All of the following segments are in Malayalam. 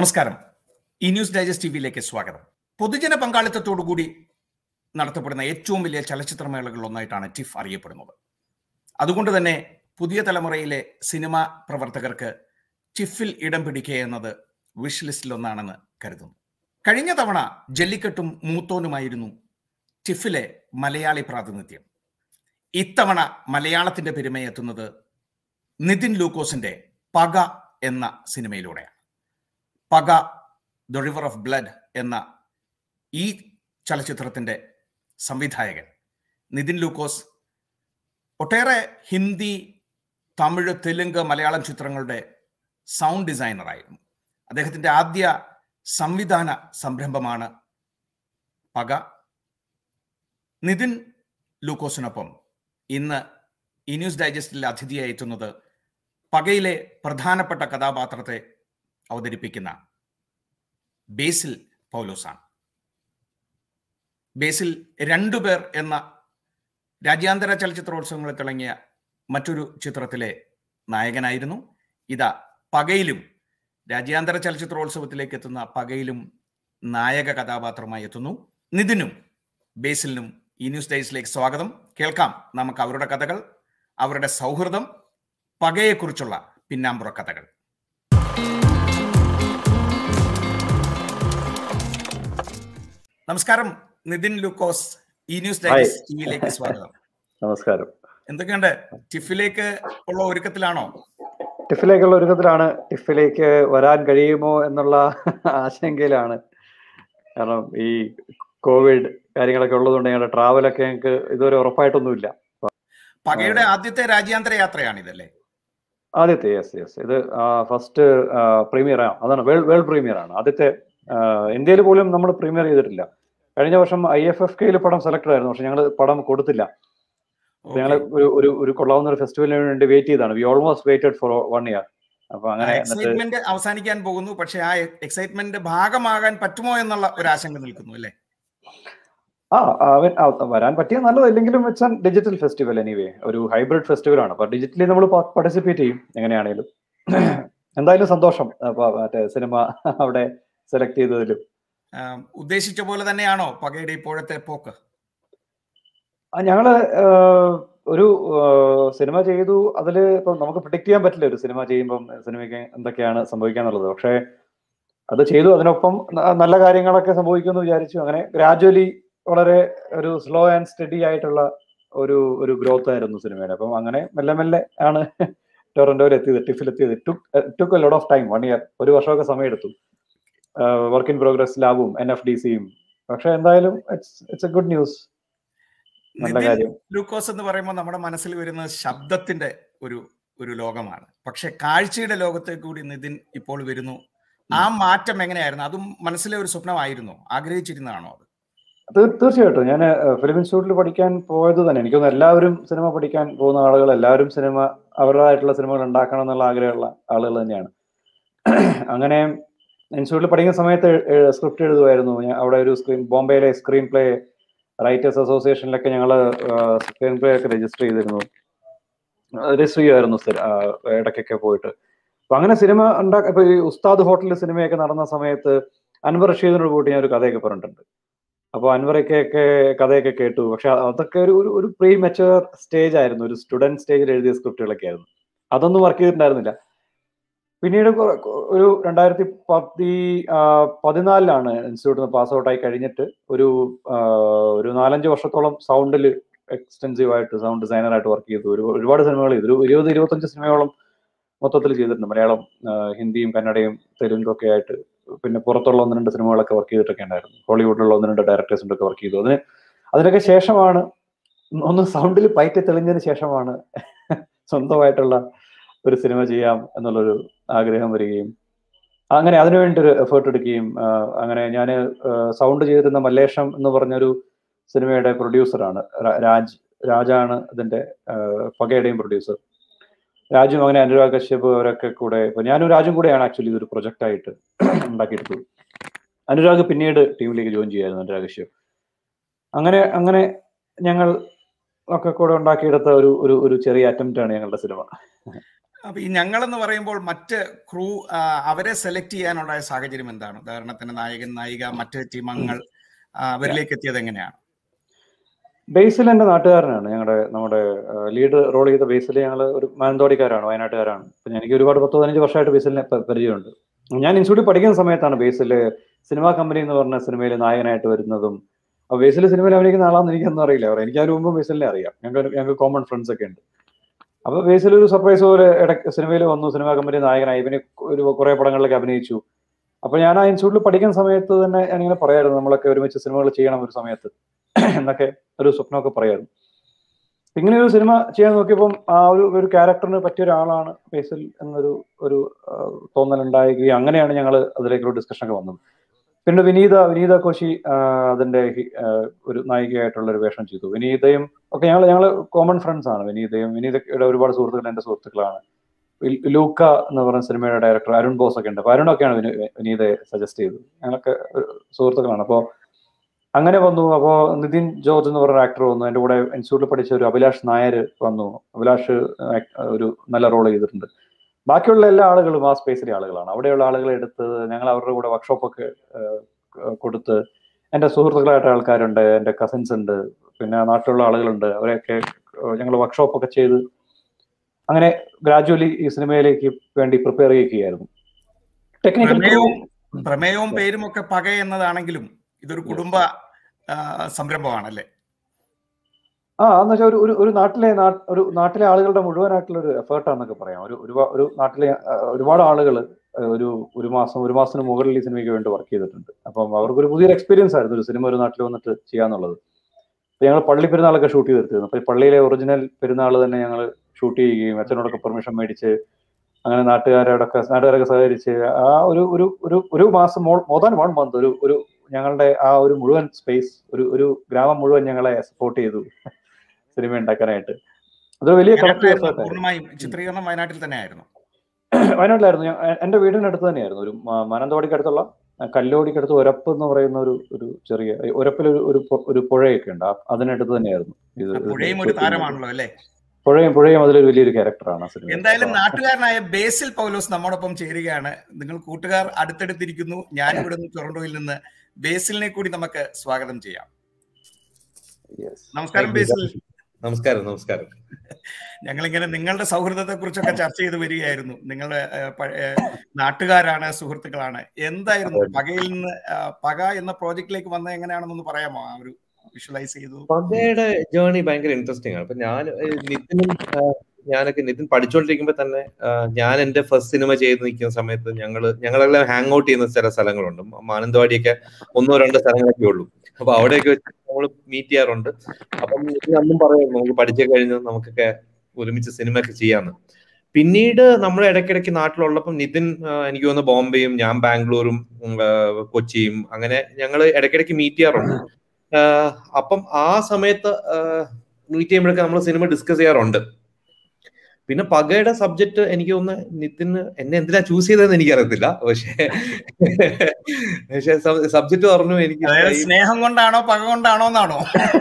നമസ്കാരം ഈ ന്യൂസ് ഡൈജസ്റ്റ് ടി വിയിലേക്ക് സ്വാഗതം പൊതുജന പങ്കാളിത്തത്തോടുകൂടി നടത്തപ്പെടുന്ന ഏറ്റവും വലിയ ചലച്ചിത്രമേളകളിൽ ഒന്നായിട്ടാണ് ടിഫ് അറിയപ്പെടുന്നത് അതുകൊണ്ട് തന്നെ പുതിയ തലമുറയിലെ സിനിമ പ്രവർത്തകർക്ക് ടിഫിൽ ഇടം പിടിക്കുക എന്നത് വിഷ് ലിസ്റ്റിൽ ഒന്നാണെന്ന് കരുതുന്നു കഴിഞ്ഞ തവണ ജല്ലിക്കെട്ടും മൂത്തോനുമായിരുന്നു ടിഫിലെ മലയാളി പ്രാതിനിധ്യം ഇത്തവണ മലയാളത്തിന്റെ പെരുമയെത്തുന്നത് നിതിൻ ലൂക്കോസിന്റെ പക എന്ന സിനിമയിലൂടെയാണ് പക ദ റിവർ ഓഫ് ബ്ലഡ് എന്ന ഈ ചലച്ചിത്രത്തിന്റെ സംവിധായകൻ നിതിൻ ലൂക്കോസ് ഒട്ടേറെ ഹിന്ദി തമിഴ് തെലുങ്ക് മലയാളം ചിത്രങ്ങളുടെ സൗണ്ട് ഡിസൈനറായിരുന്നു അദ്ദേഹത്തിന്റെ ആദ്യ സംവിധാന സംരംഭമാണ് പക നിതിൻ ലൂക്കോസിനൊപ്പം ഇന്ന് ഈ ന്യൂസ് ഡൈജസ്റ്റിൽ അതിഥിയായി എത്തുന്നത് പകയിലെ പ്രധാനപ്പെട്ട കഥാപാത്രത്തെ അവതരിപ്പിക്കുന്ന ബേസിൽ പൗലോസാണ് ബേസിൽ രണ്ടുപേർ എന്ന രാജ്യാന്തര ചലച്ചിത്രോത്സവങ്ങളിൽ തിളങ്ങിയ മറ്റൊരു ചിത്രത്തിലെ നായകനായിരുന്നു ഇതാ പകയിലും രാജ്യാന്തര ചലച്ചിത്രോത്സവത്തിലേക്ക് എത്തുന്ന പകയിലും നായക കഥാപാത്രമായി എത്തുന്നു നിതിനും ബേസിലിനും ഈ ന്യൂസ് ഡേയ്സിലേക്ക് സ്വാഗതം കേൾക്കാം നമുക്ക് അവരുടെ കഥകൾ അവരുടെ സൗഹൃദം പകയെക്കുറിച്ചുള്ള പിന്നാമ്പുറ കഥകൾ നമസ്കാരം നിതിൻ ലൂക്കോസ് ഈ ന്യൂസ് ഡൈജസ്റ്റ് ടിവിയിലേക്ക് സ്വാഗതം നമസ്കാരം എന്തൊക്കെയുണ്ട് ടിഫിലേക്ക് ഉള്ള ഒരുക്കത്തിലാണോ ടിഫിലേക്കുള്ള ഒരുക്കത്തിലാണ് ടിഫിലേക്ക് വരാൻ കഴിയുമോ എന്നുള്ള ആശങ്കയിലാണ് കാരണം ഈ കോവിഡ് കാര്യങ്ങളൊക്കെ ഉള്ളതുകൊണ്ട് ഞങ്ങളുടെ ട്രാവലൊക്കെ ഞങ്ങൾക്ക് ഇതുവരെ ഉറപ്പായിട്ടൊന്നുമില്ല പകയുടെ ആദ്യത്തെ രാജ്യാന്തര യാത്രയാണ് ഇതല്ലേ ആദ്യത്തെ യെസ് യെസ് ഇത് ഫസ്റ്റ് പ്രീമിയർ ആണ് അതാണ് വേൾഡ് വേൾഡ് പ്രീമിയർ ആണ് ആദ്യത്തെ ഇന്ത്യയിൽ പോലും നമ്മൾ പ്രീമിയർ ചെയ്തിട്ടില്ല കഴിഞ്ഞ വർഷം ഐ എഫ് എഫ് കെയിൽ പടം സെലക്ട് ആയിരുന്നു പക്ഷെ ഞങ്ങൾ പടം കൊടുത്തില്ല ഞങ്ങൾ ഒരു ഒരു ഒരു കൊള്ളാവുന്ന ഒരു ഫെസ്റ്റിവലിന് വേണ്ടി വെയിറ്റ് ചെയ്താണ് we almost waited for one year അപ്പൊ അങ്ങനെ എക്സൈറ്റ്മെന്റ് അവസാനിക്കാൻ പോകുന്നു പക്ഷെ ആ എക്സൈറ്റ്മെന്റ് ഭാഗമാകാൻ പറ്റുമോ എന്നുള്ള ഒരു ആശങ്ക നിൽക്കുന്നു അല്ലേ ആ അവൻ വരാൻ പറ്റിയ നല്ലതല്ലെങ്കിലും വെച്ചാൽ ഡിജിറ്റൽ ഫെസ്റ്റിവൽ എനിവേ ഒരു ഹൈബ്രിഡ് ഫെസ്റ്റിവൽ ആണ് അപ്പൊ ഡിജിറ്റലി നമ്മൾ പാർട്ടിസിപ്പേറ്റ് ചെയ്യും എങ്ങനെയാണെങ്കിലും എന്തായാലും സന്തോഷം അപ്പൊ മറ്റേ സിനിമ അവിടെ സെലക്ട് ചെയ്തതിലും ഉദ്ദേശിച്ച പോലെ തന്നെയാണോ പകയുടെ ഇപ്പോഴത്തെ പോക്ക് ഞങ്ങള് ഒരു സിനിമ ചെയ്തു അതിൽ ഇപ്പം നമുക്ക് പ്രിഡിക്ട് ചെയ്യാൻ പറ്റില്ല ഒരു സിനിമ ചെയ്യുമ്പം സിനിമയ്ക്ക് എന്തൊക്കെയാണ് സംഭവിക്കാന്നുള്ളത് പക്ഷേ അത് ചെയ്തു അതിനൊപ്പം നല്ല കാര്യങ്ങളൊക്കെ സംഭവിക്കുമെന്ന് വിചാരിച്ചു അങ്ങനെ ഗ്രാജുവലി വളരെ ഒരു സ്ലോ ആൻഡ് സ്റ്റഡി ആയിട്ടുള്ള ഒരു ഒരു ഗ്രോത്ത് ആയിരുന്നു സിനിമയുടെ അപ്പം അങ്ങനെ മെല്ലെ മെല്ലെ ആണ് ടൊറന്റോയിൽ എത്തിയത് ടിഫിൽ എത്തിയത് took a lot of time one year ഒരു വർഷമൊക്കെ സമയമെടുത്തു വർക്ക് ഇൻ പ്രോഗ്രസ് ലാബും എൻ എഫ് ഡി സിയും പക്ഷെ എന്തായാലും it's it's a good news നല്ല കാര്യം ഗ്ലൂക്കോസ് എന്ന് പറയുമ്പോൾ നമ്മുടെ മനസ്സിൽ വരുന്ന ശബ്ദത്തിന്റെ ഒരു ഒരു ലോകമാണ് പക്ഷെ കാഴ്ചയുടെ ലോകത്തേക്ക് കൂടി നിതിൻ ഇപ്പോൾ വരുന്നു ആ മാറ്റം എങ്ങനെയായിരുന്നു അതും മനസ്സിലെ ഒരു സ്വപ്നമായിരുന്നു ആഗ്രഹിച്ചിരുന്നതാണോ അത് തീർച്ചയായിട്ടും ഞാൻ ഫിലിം ഇൻസ്റ്റിറ്റ്യൂട്ടിൽ പഠിക്കാൻ പോയത് തന്നെ എനിക്കൊന്ന് എല്ലാവരും സിനിമ പഠിക്കാൻ പോകുന്ന ആളുകൾ എല്ലാവരും സിനിമ അവരുടേതായിട്ടുള്ള സിനിമകൾ ഉണ്ടാക്കണം എന്നുള്ള ആഗ്രഹമുള്ള ആളുകൾ തന്നെയാണ് അങ്ങനെ ഇൻസ്റ്റിറ്റ്യൂട്ടിൽ പഠിക്കുന്ന സമയത്ത് സ്ക്രിപ്റ്റ് എഴുതുമായിരുന്നു അവിടെ ഒരു സ്ക്രീൻ ബോംബെയിലെ സ്ക്രീൻ പ്ലേ റൈറ്റേഴ്സ് അസോസിയേഷനിലൊക്കെ ഞങ്ങൾ സ്ക്രീൻ പ്ലേ ഒക്കെ രജിസ്റ്റർ ചെയ്തിരുന്നു രജിസ്റ്റർ ചെയ്യുമായിരുന്നു ഇടയ്ക്കൊക്കെ പോയിട്ട് അപ്പൊ അങ്ങനെ സിനിമ ഉണ്ടാക്ക ഇപ്പൊ ഈ ഉസ്താദ് ഹോട്ടലിൽ സിനിമയൊക്കെ നടന്ന സമയത്ത് അൻവർ റഷീദിനോട് പോയിട്ട് ഞാൻ ഒരു കഥയൊക്കെ പറഞ്ഞിട്ടുണ്ട് അപ്പോൾ അൻവറൊക്കെ ഒക്കെ കഥയൊക്കെ കേട്ടു പക്ഷെ അതൊക്കെ ഒരു ഒരു പ്രീ മെച്ചുവർ സ്റ്റേജ് ആയിരുന്നു ഒരു സ്റ്റുഡന്റ് സ്റ്റേജിൽ എഴുതിയ സ്ക്രിപ്റ്റുകളൊക്കെ ആയിരുന്നു അതൊന്നും വർക്ക് ചെയ്തിട്ടുണ്ടായിരുന്നില്ല പിന്നീട് ഒരു രണ്ടായിരത്തി പത്തി പതിനാലിലാണ് ഇൻസ്റ്റിറ്റ്യൂട്ടിൽ നിന്ന് പാസ് ഔട്ടായി കഴിഞ്ഞിട്ട് ഒരു ഒരു നാലഞ്ച് വർഷത്തോളം സൗണ്ടിൽ എക്സ്റ്റെൻസീവ് ആയിട്ട് സൗണ്ട് ഡിസൈനറായിട്ട് വർക്ക് ചെയ്തു ഒരു ഒരുപാട് സിനിമകൾ ചെയ്തു ഒരു ഇരുപത് ഇരുപത്തഞ്ച് സിനിമയോളം മൊത്തത്തിൽ ചെയ്തിട്ടുണ്ട് മലയാളം ഹിന്ദിയും കന്നഡയും തെലുങ്കും ഒക്കെ ആയിട്ട് പിന്നെ പുറത്തുള്ള ഒന്ന് രണ്ട് സിനിമകളൊക്കെ വർക്ക് ചെയ്തിട്ടൊക്കെ ഉണ്ടായിരുന്നു ഹോളിവുഡിലുള്ള ഒന്ന് രണ്ട് ഡയറക്ടേഴ്സിൻ്റെ ഒക്കെ വർക്ക് ചെയ്തു അതിന് അതിനൊക്കെ ശേഷമാണ് ഒന്ന് സൗണ്ടിൽ പയറ്റി തെളിഞ്ഞതിന് ശേഷമാണ് സ്വന്തമായിട്ടുള്ള ഒരു സിനിമ ചെയ്യാം എന്നുള്ളൊരു ആഗ്രഹം വരികയും അങ്ങനെ അതിനുവേണ്ടി ഒരു എഫേർട്ട് എടുക്കുകയും അങ്ങനെ ഞാൻ സൗണ്ട് ചെയ്തിരുന്ന മല്ലേഷം എന്ന് പറഞ്ഞൊരു സിനിമയുടെ പ്രൊഡ്യൂസറാണ് രാജ് രാജാണ് ഇതിന്റെ പകയുടെയും പ്രൊഡ്യൂസർ രാജും അങ്ങനെ അനുരാഗ് കശ്യപ് അവരൊക്കെ കൂടെ ഇപ്പൊ ഞാനും രാജും കൂടെയാണ് ആക്ച്വലി ഇതൊരു പ്രൊജക്റ്റ് ആയിട്ട് ഉണ്ടാക്കിയെടുത്തത് അനുരാഗ് പിന്നീട് ടീമിലേക്ക് ജോയിൻ ചെയ്യായിരുന്നു അനുരാഗ് കശ്യപ് അങ്ങനെ അങ്ങനെ ഞങ്ങൾ ഒക്കെ കൂടെ ഉണ്ടാക്കിയെടുത്ത ഒരു ഒരു ഒരു ചെറിയ അറ്റംപ്റ്റ് ആണ് ഞങ്ങളുടെ സിനിമ അപ്പൊ ഈ ഞങ്ങളെന്ന് പറയുമ്പോൾ മറ്റ് ക്രൂ അവരെ സെലക്ട് ചെയ്യാനുള്ള സാഹചര്യം എന്താണ് ഉദാഹരണത്തിന് നായകൻ നായിക മറ്റ് ടീമംഗങ്ങൾ അവരിലേക്ക് എത്തിയത് എങ്ങനെയാണ് ബേസിൽ എന്റെ നാട്ടുകാരനാണ് ഞങ്ങളുടെ നമ്മുടെ ലീഡ് റോൾ ചെയ്ത ബേസിൽ ഞങ്ങൾ ഒരു മാനന്തവാടിക്കാരാണ് വയനാട്ടുകാരാണ് അപ്പൊ എനിക്ക് ഒരുപാട് പത്ത് പതിനഞ്ച് വർഷമായിട്ട് ബേസിലിനെ പരിചയമുണ്ട് ഞാൻ ഇൻസ്റ്റിറ്റ്യൂട്ടിൽ പഠിക്കുന്ന സമയത്താണ് ബേസിൽ സിനിമാ കമ്പനി എന്ന് പറഞ്ഞ സിനിമയിൽ നായകനായിട്ട് വരുന്നതും അപ്പൊ ബേസിൽ സിനിമയിൽ അഭിനയിക്കുന്ന ആളാന്ന് എനിക്കൊന്നും അറിയില്ല എനിക്ക് അതിന് മുമ്പ് ബേസിലിനെ അറിയാം ഞങ്ങൾക്ക് ഞങ്ങൾക്ക് കോമൺ ഫ്രണ്ട്സ് ഒക്കെ ഉണ്ട് അപ്പൊ ബേസിൽ ഒരു സർപ്രൈസ് പോലെ ഇടയ്ക്ക് സിനിമയിൽ വന്നു സിനിമാ കമ്പനി നായകനായി ഇവന് ഒരു കുറെ പടങ്ങളിലൊക്കെ അഭിനയിച്ചു അപ്പൊ ഞാൻ ആ ഇൻസ്റ്റിറ്റ്യൂട്ടിൽ പഠിക്കുന്ന സമയത്ത് തന്നെ ഞാനിങ്ങനെ പറയായിരുന്നു നമ്മളൊക്കെ ഒരുമിച്ച് സിനിമകൾ ചെയ്യണം ഒരു സമയത്ത് എന്നൊക്കെ ഒരു സ്വപ്നമൊക്കെ പറയായിരുന്നു ഇങ്ങനെ ഒരു സിനിമ ചെയ്യാൻ നോക്കിയപ്പം ആ ഒരു ഒരു ക്യാരക്ടറിന് പറ്റിയ ഒരാളാണ് ബേസിൽ എന്നൊരു ഒരു തോന്നലുണ്ടായിരിക്കുകയും അങ്ങനെയാണ് ഞങ്ങൾ അതിലേക്കൊരു ഡിസ്കഷൻ ഒക്കെ വന്നത് പിന്നെ വിനീത വിനീത കോശി അതിന്റെ ഒരു നായികയായിട്ടുള്ള ഒരു വേഷം ചെയ്തു വിനീതയും ഒക്കെ ഞങ്ങൾ ഞങ്ങൾ കോമൺ ഫ്രണ്ട്സ് ആണ് വിനീതയും വിനീതയുടെ ഒരുപാട് സുഹൃത്തുക്കൾ എന്റെ സുഹൃത്തുക്കളാണ് ലൂക്ക എന്ന് പറയുന്ന സിനിമയുടെ ഡയറക്ടർ അരുൺ ബോസ് ഒക്കെ ഉണ്ട് അപ്പൊ അരുണൊക്കെയാണ് വിനീതയെ സജസ്റ്റ് ചെയ്തത് ഞങ്ങളൊക്കെ സുഹൃത്തുക്കളാണ് അപ്പോൾ അങ്ങനെ വന്നു അപ്പോൾ നിതിൻ ജോർജ് എന്ന് പറഞ്ഞ ആക്ടർ വന്നു എൻ്റെ കൂടെ ഇൻസ്റ്റിറ്റ്യൂട്ടിൽ പഠിച്ച ഒരു അഭിലാഷ് നായർ വന്നു അഭിലാഷ് ഒരു നല്ല റോൾ ചെയ്തിട്ടുണ്ട് ബാക്കിയുള്ള എല്ലാ ആളുകളും ആ സ്പേസിലെ ആളുകളാണ് അവിടെയുള്ള ആളുകളെ എടുത്ത് ഞങ്ങൾ അവരുടെ കൂടെ വർക്ക്ഷോപ്പൊക്കെ കൊടുത്ത് എൻ്റെ സുഹൃത്തുക്കളായിട്ട് ആൾക്കാരുണ്ട് എൻ്റെ കസിൻസ് ഉണ്ട് പിന്നെ നാട്ടിലുള്ള ആളുകളുണ്ട് അവരെയൊക്കെ ഞങ്ങൾ വർക്ക്ഷോപ്പൊക്കെ ചെയ്ത് അങ്ങനെ ഗ്രാജുവലി ഈ സിനിമയിലേക്ക് വേണ്ടി പ്രിപ്പയർ ചെയ്യുകയായിരുന്നു ടെക്നിക്കൽ പ്രമേയവും പേരും ഒക്കെ പക എന്നതാണെങ്കിലും ഇതൊരു കുടുംബ സംരംഭമാണല്ലേ ആ എന്ന് വെച്ചാൽ ഒരു ഒരു ഒരു നാട്ടിലെ ഒരു നാട്ടിലെ ആളുകളുടെ മുഴുവനായിട്ടുള്ള ഒരു എഫേർട്ടാന്നൊക്കെ പറയാം ഒരു ഒരു നാട്ടിലെ ഒരുപാട് ആളുകൾ ഒരു ഒരു മാസം ഒരു മാസത്തിന് മുകളിൽ ഈ സിനിമയ്ക്ക് വേണ്ടി വർക്ക് ചെയ്തിട്ടുണ്ട് അപ്പം അവർക്കൊരു പുതിയൊരു എക്സ്പീരിയൻസ് ആയിരുന്നു ഒരു സിനിമ ഒരു നാട്ടിൽ വന്നിട്ട് ചെയ്യാന്നുള്ളത് ഞങ്ങൾ പള്ളി പെരുന്നാളൊക്കെ ഷൂട്ട് ചെയ്തെടുത്തിരുന്നു അപ്പൊ പള്ളിയിലെ ഒറിജിനൽ പെരുന്നാൾ തന്നെ ഞങ്ങൾ ഷൂട്ട് ചെയ്യുകയും അച്ഛനോടൊക്കെ പെർമിഷൻ മേടിച്ച് അങ്ങനെ നാട്ടുകാരോടൊക്കെ നാട്ടുകാരൊക്കെ സഹകരിച്ച് ആ ഒരു ഒരു ഒരു ഒരു മാസം മോർ ദാൻ വൺ മന്ത് ഒരു ഒരു ഞങ്ങളുടെ ആ ഒരു മുഴുവൻ സ്പേസ് ഒരു ഒരു ഗ്രാമം മുഴുവൻ ഞങ്ങളെ സപ്പോർട്ട് ചെയ്തു സിനിമ ഉണ്ടാക്കാനായിട്ട് അതൊരു വലിയ പൂർണ്ണമായും ചിത്രീകരണം വയനാട്ടിൽ തന്നെ ആയിരുന്നു വയനാട്ടിലായിരുന്നു എന്റെ വീടിനടുത്ത് തന്നെയായിരുന്നു ഒരു മാനന്തവാടിക്ക് അടുത്തുള്ള കല്ലോടിക്കടുത്ത് ഒരപ്പ് എന്ന് പറയുന്ന ഒരു ഒരു ചെറിയ ഒരപ്പിൽ ഒരു ഒരു പുഴയൊക്കെ ഉണ്ട് അതിനടുത്ത് തന്നെയായിരുന്നു ഇത് പുഴയും ഒരു താരമാണല്ലോ അല്ലേ പുഴയും പുഴയും അതിലൊരു വലിയൊരു ക്യാരക്ടറാണ് സിനിമ എന്തായാലും നാട്ടുകാരനായ ബേസിൽ പൗലോസ് നമ്മോടൊപ്പം ചേരുകയാണ് നിങ്ങൾ കൂട്ടുകാർ അടുത്തടുത്തിരിക്കുന്നു ഞാൻ ഇവിടെ നിന്ന് ടൊറന്റോയിൽ നിന്ന് ബേസിലിനെ കൂടി നമുക്ക് സ്വാഗതം ചെയ്യാം നമസ്കാരം ബേസിൽ നമസ്കാരം നമസ്കാരം ഞങ്ങളിങ്ങനെ നിങ്ങളുടെ സൗഹൃദത്തെ കുറിച്ചൊക്കെ ചർച്ച ചെയ്ത് വരികയായിരുന്നു നിങ്ങളുടെ നാട്ടുകാരാണ് സുഹൃത്തുക്കളാണ് എന്തായിരുന്നു പകയിൽ നിന്ന് പക എന്ന പ്രോജക്റ്റിലേക്ക് വന്നത് എങ്ങനെയാണെന്നൊന്ന് പറയാമോ ആ ഒരു വിഷ്വലൈസ് ചെയ്തു പകയുടെ ജേർണി ഭയങ്കര ഇൻട്രസ്റ്റിംഗ് ആണ് അപ്പൊ ഞാൻ നിതിനും ഞാനൊക്കെ നിതിൻ പഠിച്ചുകൊണ്ടിരിക്കുമ്പോൾ തന്നെ ഞാൻ എന്റെ ഫസ്റ്റ് സിനിമ ചെയ്ത് നിൽക്കുന്ന സമയത്ത് ഞങ്ങൾ ഞങ്ങളെല്ലാം ഹാങ് ഔട്ട് ചെയ്യുന്ന ചില സ്ഥലങ്ങളുണ്ട് മാനന്തവാടിയൊക്കെ ഒന്നോ രണ്ടോ സ്ഥലങ്ങളൊക്കെ ഉള്ളൂ അപ്പൊ അവിടെയൊക്കെ വെച്ച് നമ്മൾ മീറ്റ് ചെയ്യാറുണ്ട് അപ്പം അന്നും പറയായിരുന്നു നമുക്ക് പഠിച്ചു കഴിഞ്ഞ് നമുക്കൊക്കെ ഒരുമിച്ച് സിനിമ ഒക്കെ ചെയ്യാന്ന് പിന്നീട് നമ്മൾ ഇടയ്ക്കിടയ്ക്ക് നാട്ടിലുള്ളപ്പം നിതിൻ എനിക്ക് തോന്നുന്നു ബോംബെയും ഞാൻ ബാംഗ്ലൂരും കൊച്ചിയും അങ്ങനെ ഞങ്ങൾ ഇടയ്ക്കിടയ്ക്ക് മീറ്റ് ചെയ്യാറുണ്ട് അപ്പം ആ സമയത്ത് മീറ്റ് ചെയ്യുമ്പോഴൊക്കെ നമ്മൾ സിനിമ ഡിസ്കസ് ചെയ്യാറുണ്ട് പിന്നെ പകയുടെ സബ്ജക്ട് എനിക്ക് തോന്നുന്നു നിതിന് എന്നെ എന്തിനാ ചൂസ് ചെയ്തതെന്ന് എനിക്കറിയത്തില്ല പക്ഷേ പക്ഷെ സബ്ജക്ട് പറഞ്ഞു എനിക്ക് സ്നേഹം കൊണ്ടാണോ പക കൊണ്ടാണോ എന്നാണോ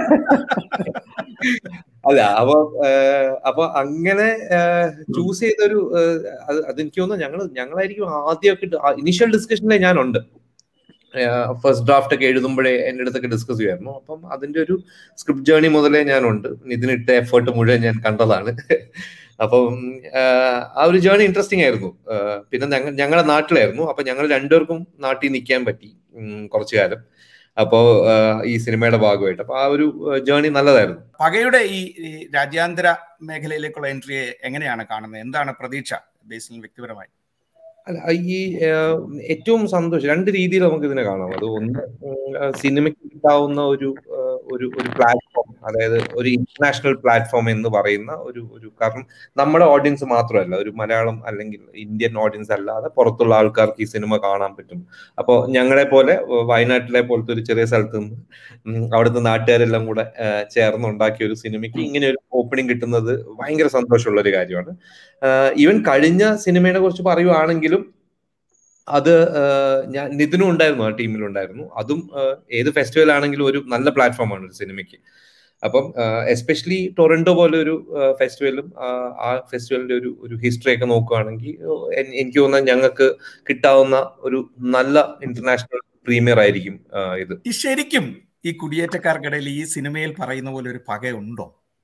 അല്ല അപ്പൊ അപ്പൊ അങ്ങനെ ചൂസ് ചെയ്തൊരു അതെനിക്ക് തോന്നുന്നു ഞങ്ങൾ ഞങ്ങളായിരിക്കും ആദ്യമൊക്കെ ഇനീഷ്യൽ ഡിസ്കഷനിലെ ഞാനുണ്ട് ഫസ്റ്റ് ഡ്രാഫ്റ്റ് ഒക്കെ എഴുതുമ്പോഴേ എൻ്റെ അടുത്തൊക്കെ ഡിസ്കസ് ചെയ്യുമായിരുന്നു അപ്പം അതിന്റെ ഒരു സ്ക്രിപ്റ്റ് ജേർണി മുതലേ ഞാനുണ്ട് ഇതിനിട്ട എഫേർട്ട് മുഴുവൻ ഞാൻ കണ്ടതാണ് അപ്പം ആ ഒരു ജേർണി ഇൻട്രസ്റ്റിംഗ് ആയിരുന്നു പിന്നെ ഞങ്ങൾ ഞങ്ങളുടെ നാട്ടിലായിരുന്നു അപ്പൊ ഞങ്ങൾ രണ്ടുപേർക്കും നാട്ടിൽ നിൽക്കാൻ പറ്റി കുറച്ചു കാലം അപ്പോ ഈ സിനിമയുടെ ഭാഗമായിട്ട് അപ്പൊ ആ ഒരു ജേർണി നല്ലതായിരുന്നു പകയുടെ ഈ രാജ്യാന്തര മേഖലയിലേക്കുള്ള എൻട്രിയെ എങ്ങനെയാണ് കാണുന്നത് എന്താണ് പ്രതീക്ഷ ബേസിൽ വ്യക്തിപരമായി അല്ല ഈ ഏറ്റവും സന്തോഷം രണ്ട് രീതിയിൽ നമുക്ക് ഇതിനെ കാണാം അത് ഒന്ന് സിനിമയ്ക്ക് കിട്ടാവുന്ന ഒരു ഒരു ഒരു പ്ലാറ്റ്ഫോം അതായത് ഒരു ഇന്റർനാഷണൽ പ്ലാറ്റ്ഫോം എന്ന് പറയുന്ന ഒരു ഒരു കാരണം നമ്മുടെ ഓഡിയൻസ് മാത്രമല്ല ഒരു മലയാളം അല്ലെങ്കിൽ ഇന്ത്യൻ ഓഡിയൻസ് അല്ലാതെ പുറത്തുള്ള ആൾക്കാർക്ക് ഈ സിനിമ കാണാൻ പറ്റും അപ്പോൾ ഞങ്ങളെ പോലെ വയനാട്ടിലെ പോലത്തെ ഒരു ചെറിയ സ്ഥലത്ത് നിന്ന് അവിടുത്തെ നാട്ടുകാരെല്ലാം കൂടെ ചേർന്ന് ഉണ്ടാക്കിയ ഒരു സിനിമയ്ക്ക് ഇങ്ങനെ ഒരു ഓപ്പണിംഗ് കിട്ടുന്നത് ഭയങ്കര സന്തോഷമുള്ള ഒരു കാര്യമാണ് ഈവൻ കഴിഞ്ഞ സിനിമയെ കുറിച്ച് പറയുവാണെങ്കിലും അത് ഞാൻ നിതിനും ഉണ്ടായിരുന്നു ആ ടീമിലുണ്ടായിരുന്നു അതും ഏത് ഫെസ്റ്റിവൽ ആണെങ്കിലും ഒരു നല്ല പ്ലാറ്റ്ഫോമാണ് ഒരു സിനിമയ്ക്ക് അപ്പം എസ്പെഷ്യലി ടൊറന്റോ പോലെ ഒരു ഫെസ്റ്റിവലും ആ ഫെസ്റ്റിവലിന്റെ ഒരു ഒരു ഹിസ്റ്ററി ഒക്കെ നോക്കുകയാണെങ്കിൽ എൻ- എനിക്ക് തോന്നുന്നത് ഞങ്ങൾക്ക് കിട്ടാവുന്ന ഒരു നല്ല ഇന്റർനാഷണൽ പ്രീമിയർ ആയിരിക്കും ആ, ഇത് ഈ ശരിക്കും ഈ കുടിയേറ്റക്കാർക്കിടയിൽ ഈ സിനിമയിൽ പറയുന്ന പോലെ ഒരു പകയുണ്ടോ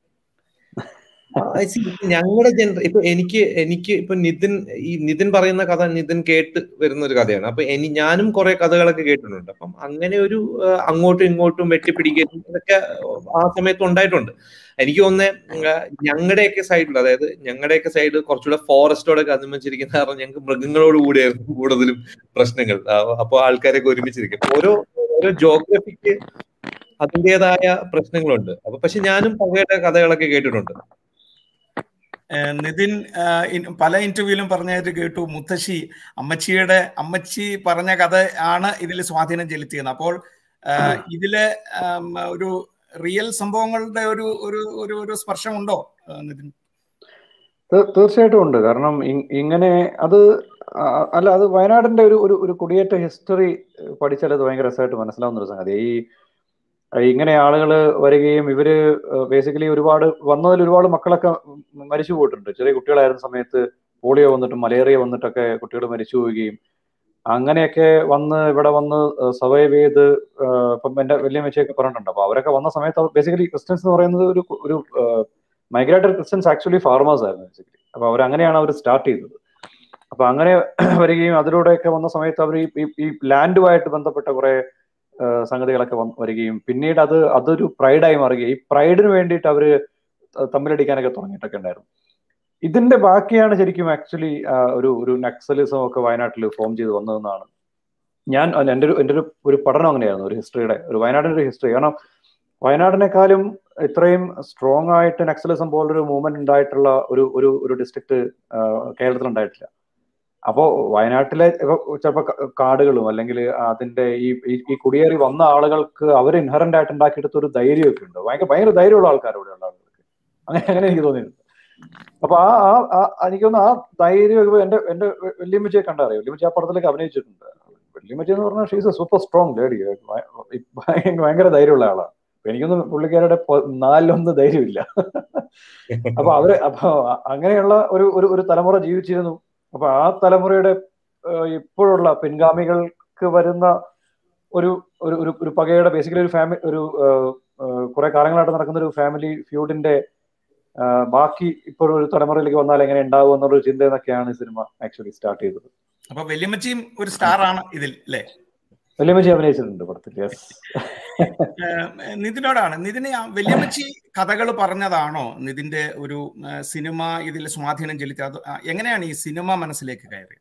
ഞങ്ങളുടെ ജനറ ഇപ്പൊ എനിക്ക് എനിക്ക് ഇപ്പൊ നിതിൻ ഈ നിതിൻ പറയുന്ന കഥ നിതിൻ കേട്ട് വരുന്ന ഒരു കഥയാണ് അപ്പൊ എനി ഞാനും കുറെ കഥകളൊക്കെ കേട്ടിട്ടുണ്ട് അപ്പം അങ്ങനെ ഒരു ആ, അങ്ങോട്ടും ഇങ്ങോട്ടും വെട്ടിപ്പിടിക്കലും ഇതൊക്കെ ആ സമയത്ത് ഉണ്ടായിട്ടുണ്ട് എനിക്ക് തോന്നുന്നത് ഞങ്ങളുടെയൊക്കെ സൈഡിൽ അതായത് ഞങ്ങളുടെയൊക്കെ സൈഡ് കുറച്ചുകൂടെ ഫോറസ്റ്റോടൊക്കെ അനുബന്ധിച്ചിരിക്കുന്ന കാരണം ഞങ്ങൾക്ക് മൃഗങ്ങളോട് കൂടിയായിരുന്നു കൂടുതലും പ്രശ്നങ്ങൾ അപ്പോൾ ആൾക്കാരൊക്കെ ഒരുമിച്ചിരിക്കും ഓരോ ഓരോ ജോഗ്രഫിക്ക് അതിൻ്റെതായ പ്രശ്നങ്ങളുണ്ട് അപ്പൊ പക്ഷെ ഞാനും പകയുടെ കഥകളൊക്കെ കേട്ടിട്ടുണ്ട് ഏഹ് നിതിൻ ആഹ് ഇൻ- പല ഇന്റർവ്യൂവിലും പറഞ്ഞായിട്ട് കേട്ടു മുത്തശ്ശി അമ്മച്ചിയുടെ അമ്മച്ചി പറഞ്ഞ കഥ ആണ് ഇതിൽ സ്വാധീനം ചെലുത്തിയത് അപ്പോൾ ആഹ് ഇതില് ആം, ഒരു റിയൽ സംഭവങ്ങളുടെ ഒരു ഒരു ഒരു ഒരു സ്പർശമുണ്ടോ ആഹ് നിതിൻ തീ- തീർച്ചയായിട്ടും ഉണ്ട് കാരണം ഇ- ഇങ്ങനെ അത് ആ- അല്ല അത് വയനാടിന്റെ ഒരു ഒരു ഒരു കുടിയേറ്റ ഹിസ്റ്ററി പഠിച്ചാൽ അത് ഭയങ്കര രസമായിട്ട് മനസ്സിലാവുന്ന ഒരു സംഗതി ഈ ഇങ്ങനെ ആളുകൾ വരികയും ഇവര് ബേസിക്കലി ഒരുപാട് വന്നതിൽ ഒരുപാട് മക്കളൊക്കെ മരിച്ചു പോയിട്ടുണ്ട് ചെറിയ കുട്ടികളായിരുന്ന സമയത്ത് പോളിയോ വന്നിട്ടും മലേറിയ വന്നിട്ടൊക്കെ കുട്ടികൾ മരിച്ചു പോവുകയും അങ്ങനെയൊക്കെ വന്ന് ഇവിടെ വന്ന് സർവൈവ് ചെയ്ത് ഏഹ് ഇപ്പം എന്റെ വലിയ മെച്ചയൊക്കെ പറഞ്ഞിട്ടുണ്ട് അപ്പൊ അവരൊക്കെ വന്ന സമയത്ത് ബേസിക്കലി ക്രിസ്ത്യൻസ് എന്ന് പറയുന്നത് ഒരു ഒരു മൈഗ്രേറ്റഡ് ക്രിസ്ത്യൻസ് ആക്ച്വലി ഫാർമേഴ്സ് ആയിരുന്നു ബേസിക്കലി അപ്പൊ അവർ അങ്ങനെയാണ് അവർ സ്റ്റാർട്ട് ചെയ്തത് അപ്പൊ അങ്ങനെ വരികയും അതിലൂടെയൊക്കെ വന്ന സമയത്ത് അവർ ഈ ലാൻഡുമായിട്ട് ബന്ധപ്പെട്ട കുറെ ഏഹ് സംഗതികളൊക്കെ വന്ന് വരികയും പിന്നീട് അത് അതൊരു പ്രൈഡായി മാറുകയും ഈ പ്രൈഡിന് വേണ്ടിയിട്ട് അവര് തമ്മിലടിക്കാനൊക്കെ തുടങ്ങിയിട്ടൊക്കെ ഉണ്ടായിരുന്നു ഇതിന്റെ ബാക്കിയാണ് ശരിക്കും ആക്ച്വലി ഒരു ഒരു നക്സലിസം ഒക്കെ വയനാട്ടിൽ ഫോം ചെയ്ത് വന്നതെന്നാണ് ഞാൻ അല്ല, എൻ്റെ ഒരു എൻ്റെ ഒരു ഒരു പഠനം അങ്ങനെയായിരുന്നു ഒരു ഹിസ്റ്ററിയുടെ ഒരു വയനാടിന്റെ ഒരു ഹിസ്റ്ററി കാരണം വയനാടിനേക്കാളും ഇത്രയും സ്ട്രോങ് ആയിട്ട് നക്സലിസം പോലൊരു മൂവ്മെന്റ് ഉണ്ടായിട്ടുള്ള ഒരു ഒരു ഒരു ഡിസ്ട്രിക്ട് കേരളത്തിൽ ഉണ്ടായിട്ടില്ല അപ്പോ വയനാട്ടിലെ ഇപ്പൊ ചിലപ്പോ ക- കാടുകളും അല്ലെങ്കിൽ അതിന്റെ ഈ ഈ- ഈ കുടിയേറി വന്ന ആളുകൾക്ക് അവർ ഇൻഹറന്റ് ആയിട്ട് ഉണ്ടാക്കിയെടുത്ത ഒരു ധൈര്യമൊക്കെ ഉണ്ട് ഭയങ്കര ഭയങ്കര ധൈര്യമുള്ള ആൾക്കാർ ഇവിടെ ഉള്ള ആളുകൾക്ക് അങ്ങനെ അങ്ങനെ എനിക്ക് തോന്നിയിട്ടുണ്ട് അപ്പൊ ആ ആ ആ- എനിക്ക് തോന്നുന്നു ആ ധൈര്യം ഇപ്പൊ എന്റെ എന്റെ വല്യമ്മച്ചിയെ കണ്ടറിയാം വല്യമ്മച്ചി ആ പടത്തിലേക്ക് അഭിനയിച്ചിട്ടുണ്ട് വല്യമ്മച്ചി എന്ന് പറഞ്ഞാൽ she's a super strong lady ഭയങ്കര ധൈര്യമുള്ള ആളാണ് അപ്പൊ എനിക്കൊന്നും പുള്ളിക്കാരുടെ പൊ- നാലിലൊന്ന് ധൈര്യമില്ല അപ്പൊ അവര് അപ്പൊ അങ്ങനെയുള്ള ഒരു ഒരു ഒരു തലമുറ ജീവിച്ചിരുന്നു അപ്പൊ ആ തലമുറയുടെ ഏഹ്, ഇപ്പോഴുള്ള പിൻഗാമികൾക്ക് വരുന്ന ഒരു ഒരു ഒരു ഒരു പകയുടെ ബേസിക്കലി ഒരു ഫാമിലി ഒരു ഏഹ്, ഏഹ്, കുറെ കാലങ്ങളായിട്ട് നടക്കുന്ന ഒരു ഫാമിലി ഫ്യൂഡിന്റെ ഏഹ്, ബാക്കി ഇപ്പോൾ ഒരു തലമുറയിലേക്ക് വന്നാൽ എങ്ങനെ ഉണ്ടാവും എന്നുള്ള ചിന്ത എന്നൊക്കെയാണ് ഈ സിനിമ ആക്ച്വലി സ്റ്റാർട്ട് ചെയ്തത് അപ്പൊ വല്യമ്മച്ചിയും ഒരു സ്റ്റാർ ആണ് ഇതിൽ അല്ലെ വല്യമ്മച്ചി അഭിനയിച്ചിട്ടുണ്ട് പടത്തിൽ യെസ് നിതിനോടാണ് നിതിന് ആ വല്യമ്മച്ചി കഥകൾ പറഞ്ഞതാണോ നിതിന്റെ ഒരു ആ, സിനിമ ഇതിൽ സ്വാധീനം ചെലുത്തി അത് ആ, എങ്ങനെയാണ് ഈ സിനിമ മനസ്സിലേക്ക് കയറിയത്